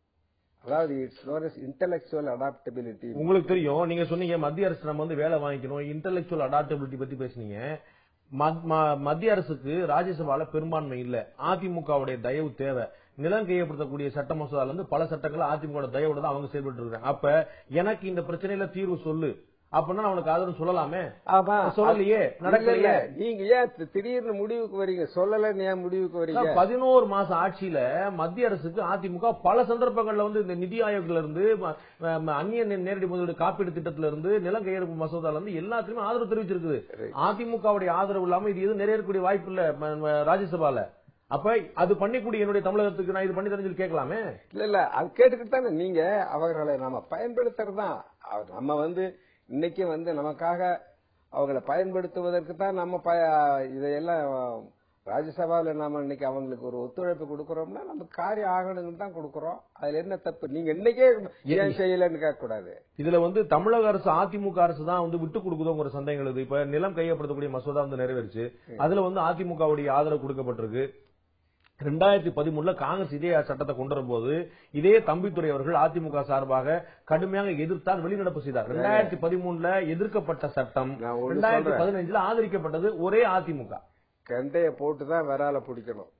அதாவது இட்ஸ் நோர் இன்டெலக்சுவல் அடாப்டபிலிட்டி உங்களுக்கு தெரியும் நீங்க சொன்னீங்க மத்திய அரசு நம்ம வந்து வேலை வாங்கிக்கணும் இன்டெலெக்சுவல் அடாப்டபிலிட்டி பத்தி பேசுனீங்க மத்- ம- மத்திய அரசுக்கு ராஜ்யசபால பெரும்பான்மை இல்ல அதிமுகவுடைய தயவு தேவை நிலம் கையப்படுத்தக்கூடிய சட்ட மசோதால இருந்து பல சட்டங்கள் அதிமுக தயவோட தான் அவங்க செயல்பட்டு இருக்காங்க அப்ப எனக்கு இந்த பிரச்சனையில தீர்வு சொல்லு அப்படின்னா நான் உனக்கு ஆதரவு சொல்லலாமே ஆமா சொல்லலையே இல்ல, நடக்கலையே நீங்க ஏன் தி- திடீர்னு முடிவுக்கு வரீங்க சொல்லலன்னு ஏன் முடிவுக்கு வரீங்க பதினோரு மாசம் ஆட்சியில மத்திய அரசுக்கு அதிமுக பல சந்தர்ப்பங்கள்ல வந்து இந்த நிதி ஆயோக்ல இருந்து ம- ம- அந்நிய நே- நேரடி முதலீடு காப்பீடு திட்டத்துல இருந்து நிலம் கையெழுப்பு மசோதால இருந்து எல்லாத்துலயுமே ஆதரவு தெரிவிச்சிருக்குது அதிமுகவுடைய ஆதரவு இல்லாம இது எதுவும் நிறைவேறக்கூடிய வாய்ப்பு இல்ல ம- ம- ராஜ்யசபால அப்ப அது பண்ணிக்கூடிய என்னுடைய தமிழகத்துக்கு நான் இது பண்ணி தரேன்னு சொல்லி கேட்கலாமே இல்ல இல்ல அது கேட்டுக்கிட்டு தானே நீங்க அவர்களை நாம பயன்படுத்துறதுதான் அவர் நம்ம வந்து இன்னைக்கு வந்து நமக்காக அவங்களை பயன்படுத்துவதற்கு தான் நம்ம பய இதையெல்லாம் ராஜ்யசபாவில் நாம இன்னைக்கு அவங்களுக்கு ஒரு ஒத்துழைப்பு கொடுக்கறோம்னா நம்ம காரியம் ஆகணும்னு தான் கொடுக்கறோம் அதுல என்ன தப்பு நீங்க இன்னைக்கே ஏன் செய்யலன்னு கேட்க கூடாது இதுல வந்து தமிழக அரசு அதிமுக அரசு தான் வந்து விட்டு கொடுக்குதோங்கிற சந்தேகங்கள் இருக்கு இப்ப நிலம் கையப்படுத்தக்கூடிய மசோதா வந்து நிறைவேறுச்சு அதுல வந்து அதிமுகவுடைய ஆதரவு கொடுக்கப்பட்டிருக்கு ரெண்டாயிரத்தி பதிமூணுல காங்கிரஸ் இதே சட்டத்தை கொண்டு வரும்போது இதே தம்பித்துறை அவர்கள் அதிமுக சார்பாக கடுமையாக எதிர்த்தார் வெளிநடப்பு செய்தார் ரெண்டாயிரத்தி பதிமூணுல எதிர்க்கப்பட்ட சட்டம் நான் ஒண்ணு ரெண்டாயிரத்தி சொல்றேன். பதினஞ்சுல ஆதரிக்கப்பட்டது ஒரே அதிமுக கண்டைய போட்டு தான் விரால பிடிக்கணும்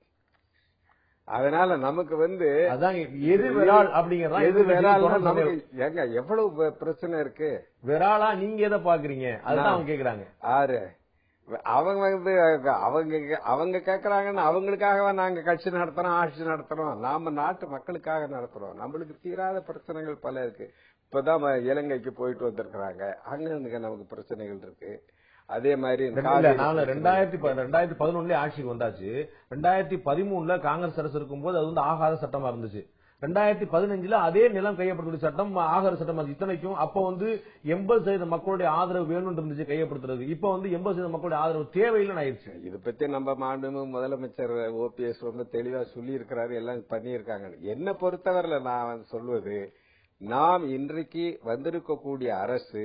அதனால நமக்கு வந்து அதான் எது விரால் அப்படிங்கறதா எது விரால் தொடர்ந்து நமக்கு ஏங்க எவ்வளவு ப- பிரச்சனை இருக்கு விராலா நீங்க எதை பாக்குறீங்க அதுதான் அவங்க கேக்குறாங்க ஆறு அவங்க வந்து அவங்க அவங்க கேக்குறாங்கன்னு அவங்களுக்காகவா நாங்க கட்சி நடத்துறோம் ஆட்சி நடத்துறோம் நாம நாட்டு மக்களுக்காக நடத்துறோம் நம்மளுக்கு தீராத பிரச்சனைகள் பல இருக்கு இப்பதான் ம- இலங்கைக்கு போயிட்டு வந்திருக்கிறாங்க அங்க இங்க நமக்கு பிரச்சனைகள் இருக்கு அதே மாதிரி இந்த இல்ல காவிரி நாங்க பிரச்சனை. ரெண்டாயிரத்தி ப- ரெண்டாயிரத்தி பதினொன்னுல ஆட்சிக்கு வந்தாச்சு ரெண்டாயிரத்தி பதிமூணுல காங்கிரஸ் அரசு இருக்கும்போது அது வந்து ஆகாத சட்டமா இருந்துச்சு ரெண்டாயிரத்தி பதினஞ்சுல அதே நிலம் கையப்படுத்துற சட்டம் ஆகாத சட்டம் அது இத்தனைக்கும் அப்ப வந்து எண்பது சதவீத மக்களுடைய ஆதரவு வேணும்னு இருந்துச்சு கையப்படுத்துறது இப்ப வந்து எண்பது சதவீத மக்களுடைய ஆதரவு தேவையில்லைன்னு ஆயிடுச்சு இத பத்தி நம்ம மாண்புமிகு முதலமைச்சர் ஓபிஎஸ் ரொம்ப தெளிவா சொல்லி இருக்கிறாரு எல்லாம் பண்ணியிருக்காங்க என்ன பொறுத்தவரையில நான் வந்து சொல்வது நாம் இன்றைக்கு வந்திருக்கக்கூடிய அரசு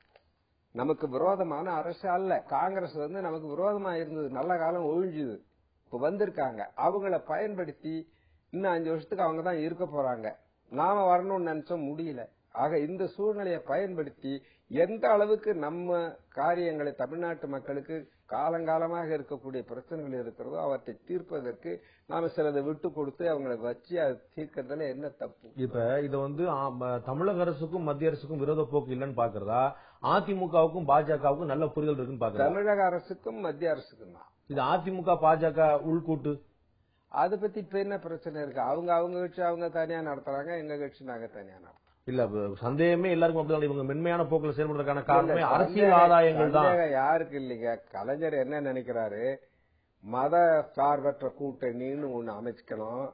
நமக்கு விரோதமான அரசு அல்ல காங்கிரஸ் வந்து நமக்கு விரோதமா இருந்தது நல்ல காலம் ஒழிஞ்சுது இப்ப வந்திருக்காங்க அவங்கள பயன்படுத்தி இன்னும் அஞ்சு வருஷத்துக்கு அவங்க தான் இருக்க போறாங்க நாம வரணும்னு நினைச்சோம் முடியல ஆக இந்த சூழ்நிலையை பயன்படுத்தி எந்த அளவுக்கு நம்ம காரியங்களை தமிழ்நாட்டு மக்களுக்கு காலங்காலமாக இருக்கக்கூடிய பிரச்சனைகள் இருக்கிறதோ அவற்றை தீர்ப்பதற்கு நாம சிலதை விட்டு கொடுத்து அவங்களை வச்சு அதை தீர்க்கறதுல என்ன தப்பு இப்ப இத வந்து ஆ, ம- தமிழக அரசுக்கும் மத்திய அரசுக்கும் விரோத போக்கு இல்லைன்னு பாக்குறதா அதிமுகவுக்கும் பாஜகவுக்கும் நல்ல புரிதல் இருக்குன்னு பாக்குறதா தமிழக அரசுக்கும் மத்திய அரசுக்கும் தான் இது அதிமுக பாஜக உள்கூட்டு அதை பத்தி இப்ப என்ன பிரச்சனை இருக்கு அவங்க அவங்க கட்சி அவங்க தனியா நடத்துறாங்க எங்க கட்சி நாங்க தனியா நடத்துறோம் இல்ல இப்ப சந்தேகமே எல்லாருக்கும் அப்படிதான் இவங்க மென்மையான போக்குல செயல்படுறதுக்கான காரணமே இல்ல, அரசியல் சந்தேகம் ஆதாயங்கள் தான் சந்தேகம் யாருக்கு இல்லைங்க கலைஞர் என்ன நினைக்கிறாரு மத சார்பற்ற கூட்டணின்னு ஒண்ணு அமைச்சுக்கணும்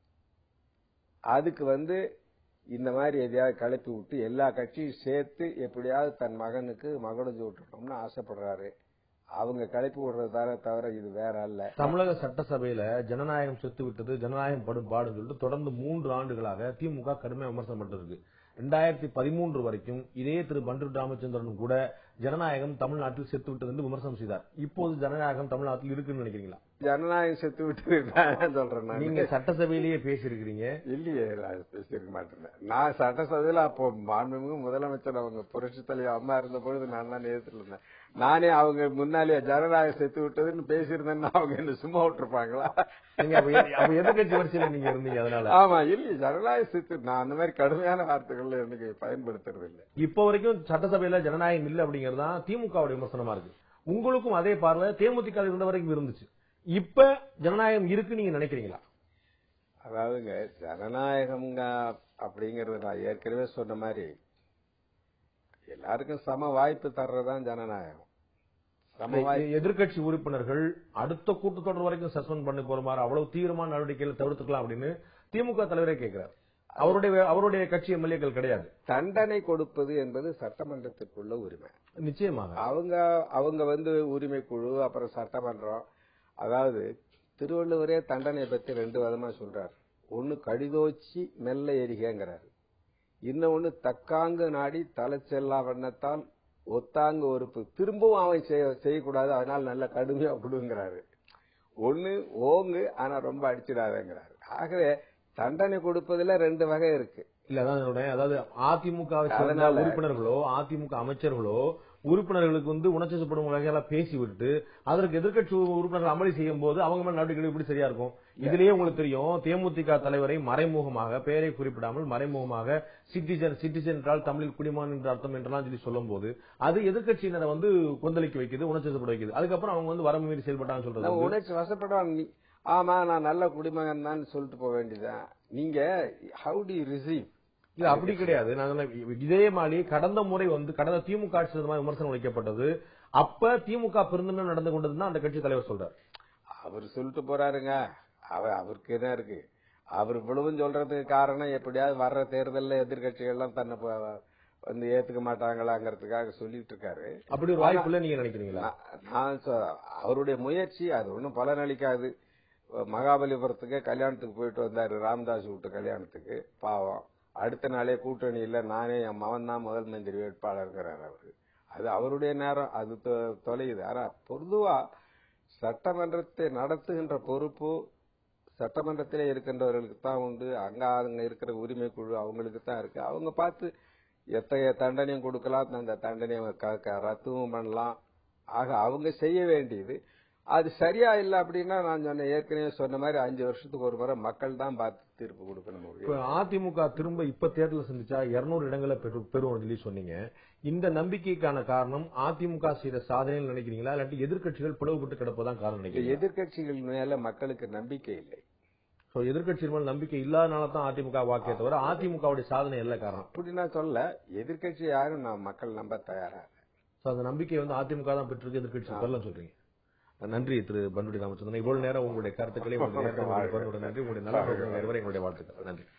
அதுக்கு வந்து இந்த மாதிரி எதையாவது கிளப்பி விட்டு எல்லா கட்சியும் சேர்த்து எப்படியாவது தன் மகனுக்கு மகனுக்கு விட்டுட்டோம்னு ஆசைப்படுறாரு அவங்க கிளப்பி விடுறதால தவிர இது வேற அல்ல தமிழக சட்டசபையில ஜனநாயகம் செத்து விட்டது ஜனநாயகம் படும் பாடுன்னு சொல்லிட்டு தொடர்ந்து மூன்று ஆண்டுகளாக திமுக கடுமையா விமர்சனம் பண்ணிருக்கு ரெண்டாயிரத்தி பதிமூன்று வரைக்கும் இதே திரு பண்டு ராமச்சந்திரன் கூட ஜனநாயகம் தமிழ்நாட்டில் செத்து விட்டது என்று விமர்சனம் செய்தார் இப்போது ஜனநாயகம் தமிழ்நாட்டில் இருக்குன்னு நினைக்கிறீங்களா ஜனநாயகம் செத்து விட்டு நான் சொல்றேன் நான். நீங்க சட்டசபையிலேயே பேசியிருக்கிறீங்க இல்லையே நான் பேசியிருக்க மாட்டேன் நான் சட்டசபையில அப்போ மாண்புமிகு முதலமைச்சர் அவங்க புரட்சி தலைவர் அம்மா இருந்த பொழுது நான் தான் நேரத்தில் இருந்தேன் நானே அவங்க முன்னாலே ஜனநாயகம் செத்து விட்டதுன்னு பேசியிருந்தேன்னா அவங்க என்ன சும்மா விட்டுருப்பாங்களா நீங்க அப்ப எ- அப்ப எதிர்கட்சி வரிசையில நீங்க இருந்தீங்க அதனால ஆமா இல்லையே ஜனநாயகம் செத்து நான் அந்த மாதிரி கடுமையான வார்த்தைகள்ல எனக்கு பயன்படுத்துறது இல்லை இப்ப வரைக்கும் சட்டசபையில ஜனநாயகம் இல்ல அப்படிங்கறது தான் திமுகவுடைய விமர்சனமா இருக்கு உங்களுக்கும் அதே பார்வை தேமுதிக இருந்த வரைக்கும் இருந்துச்சு இப்ப ஜனநாயகம் இருக்கு நீங்க நினைக்கிறீங்களா அதாவதுங்க ஜனநாயகம்ங்க அப்படிங்கறது நான் ஏற்கனவே சொன்ன மாதிரி எல்லாருக்கும் சம வாய்ப்பு தர்றதுதான் ஜனநாயகம் சம வாய்ப்பு எதிர்க்கட்சி உறுப்பினர்கள் அடுத்த கூட்டத்தொடர் வரைக்கும் சஸ்பெண்ட் பண்ணி போற மாதிரி அவ்வளவு தீவிரமான நடவடிக்கைகளை தவிர்த்துக்கலாம் அப்படின்னு திமுக தலைவரே கேட்கிறார் அவருடைய அவருடைய கட்சி எம்எல்ஏக்கள் கிடையாது தண்டனை கொடுப்பது என்பது சட்டமன்றத்திற்குள்ள உரிமை நிச்சயமாக அவங்க அவங்க வந்து உரிமை குழு அப்புறம் சட்டமன்றம் அதாவது திருவள்ளுவரே தண்டனை பத்தி ரெண்டு விதமா சொல்றார் ஒன்னு கடிதோச்சி மெல்ல எரிகங்கிறாரு இன்னொன்னு தக்காங்கு நாடி தலை செல்லா வண்ணத்தால் ஒத்தாங்கு ஒருப்பு திரும்பவும் அவன் செய்ய- செய்யக்கூடாது அதனால நல்ல கடுமையா விடுங்கிறாரு ஒன்னு ஓங்கு ஆனா ரொம்ப அடிச்சிடாதங்கிறாரு ஆகவே தண்டனை கொடுப்பதுல ரெண்டு வகை இருக்கு இல்ல அதான் என்னுடைய அதாவது அதிமுக வை சேர்ந்த அதனால- உறுப்பினர்களோ அதிமுக அமைச்சர்களோ உறுப்பினர்களுக்கு வந்து உணர்ச்சிப்படும் வகையில பேசி விட்டு அதற்கு எதிர்க்கட்சி உறுப்பினர்கள் அமளி செய்யும் போது அவங்க மேல நடவடிக்கை எப்படி சரியா இருக்கும் இதுலயே உங்களுக்கு தெரியும் தேமுதிக தலைவரை மறைமுகமாக பெயரை குறிப்பிடாமல் மறைமுகமாக சிட்டிசன் சிட்டிசன் என்றால் தமிழில் குடிமான் என்ற அர்த்தம் என்றெல்லாம் சொல்லி சொல்லும் போது அது எதிர்க்கட்சியினரை வந்து கொந்தளிக்க வைக்குது உணர்ச்சிப்பட வைக்குது அதுக்கப்புறம் அவங்க வந்து வரம்பு மீறி செயல்பட்டாங்கன்னு சொல்றது நம்ம வந்து- உணர்ச்சி வசப்படம் நீ ஆமா நான் நல்ல குடிமகன் தான் சொல்லிட்டு போக வேண்டியதுதான் நீங்க ஹவு டு ரிசீவ் இல்ல அப்படி கிடையாது நான் சொன்னேன், இதே மாதிரி கடந்த முறை வந்து கடந்த திமுக ஆட்சி இந்த மாதிரி விமர்சனம் வைக்கப்பட்டது அப்ப திமுக பெருந்தன்மை நடந்து கொண்டதுன்னு அந்த கட்சி தலைவர் சொல்றார் அவர் சொல்லிட்டு போறாருங்க அவர் அவருக்கு என்ன இருக்கு அவர் இவ்வளவும் சொல்றதுக்கு காரணம் எப்படியாவது வர்ற தேர்தல்ல எதிர்கட்சிகள்லாம் தன்னை ப- வந்து ஏத்துக்க மாட்டாங்களாங்கிறதுக்காக சொல்லிட்டு இருக்காரு அப்படி ஒரு வாய்ப்பு இல்ல நீங்க நினைக்கிறீங்களா நான் நான் சொ- அவருடைய முயற்சி அது ஒன்றும் பலனளிக்காது மகாபலிபுரத்துக்கு கல்யாணத்துக்கு போயிட்டு வந்தாரு ராமதாஸ் வீட்டு கல்யாணத்துக்கு பாவம் அடுத்த நாளே கூட்டணியில நானே என் மகன் தான் முதல் மந்திரி வேட்பாளர்ங்கிறார் அவரு அது அவருடைய நேரம் அது தொ- தொலையுது ஆனா பொதுவா சட்டமன்றத்தை நடத்துகின்ற பொறுப்பு சட்டமன்றத்திலே இருக்கின்றவர்களுக்கு தான் உண்டு அங்க அங்க இருக்கிற உரிமை குழு அவங்களுக்கு தான் இருக்கு அவங்க பார்த்து எத்தகைய தண்டனையும் கொடுக்கலாம் அந்த தண்டனையை க- க- ரத்துவும் பண்ணலாம் ஆக அவங்க செய்ய வேண்டியது அது சரியா இல்லை அப்படின்னா நான் சொன்ன ஏற்கனவே சொன்ன மாதிரி அஞ்சு வருஷத்துக்கு ஒரு முறை மக்கள் தான் பார்த்து தீர்ப்பு கொடுக்கணும் ஒழிய. இப்ப அதிமுக திரும்ப இப்ப தேர்தல் சந்திச்சா 200 இடங்களை பெறு- பெறும் சொல்லி சொன்னீங்க இந்த நம்பிக்கைக்கான காரணம் அதிமுக செய்த சாதனைன்னு நினைக்கிறீங்களா இல்லாட்டி எதிர்க்கட்சிகள் பிளவுபட்டு கிடப்பதான் காரணம் இந்த நினைக்கிறீங்க எதிர்க்கட்சிகள் மேல மக்களுக்கு நம்பிக்கை இல்லை சோ எதிர்க்கட்சிகள் மேல நம்பிக்கை இல்லாதனால தான் அதிமுக வாக்கிய தவிர அதிமுகவுடைய சாதனை இல்ல காரணம் அப்படி நான் சொல்ல எதிர்க்கட்சி யாரும் நான் மக்கள் நம்ப தயாரா இல்லை. சோ அந்த நம்பிக்கை வந்து அதிமுக தான் பெற்றிருக்கு எதிர்க்கட்சி பெறல சொல்றீங்க நன்றி திரு பன்ருடி ராமச்சந்திரன் இவ்வளவு நேரம் உங்களுடைய கருத்துக்களை உங்களுடைய நேரத்தை உங்களுக்கு பகிர்ந்ததற்கு நன்றி உங்களுடைய நல்ல எங்களுடைய வாழ்த்துக்கள் நன்றி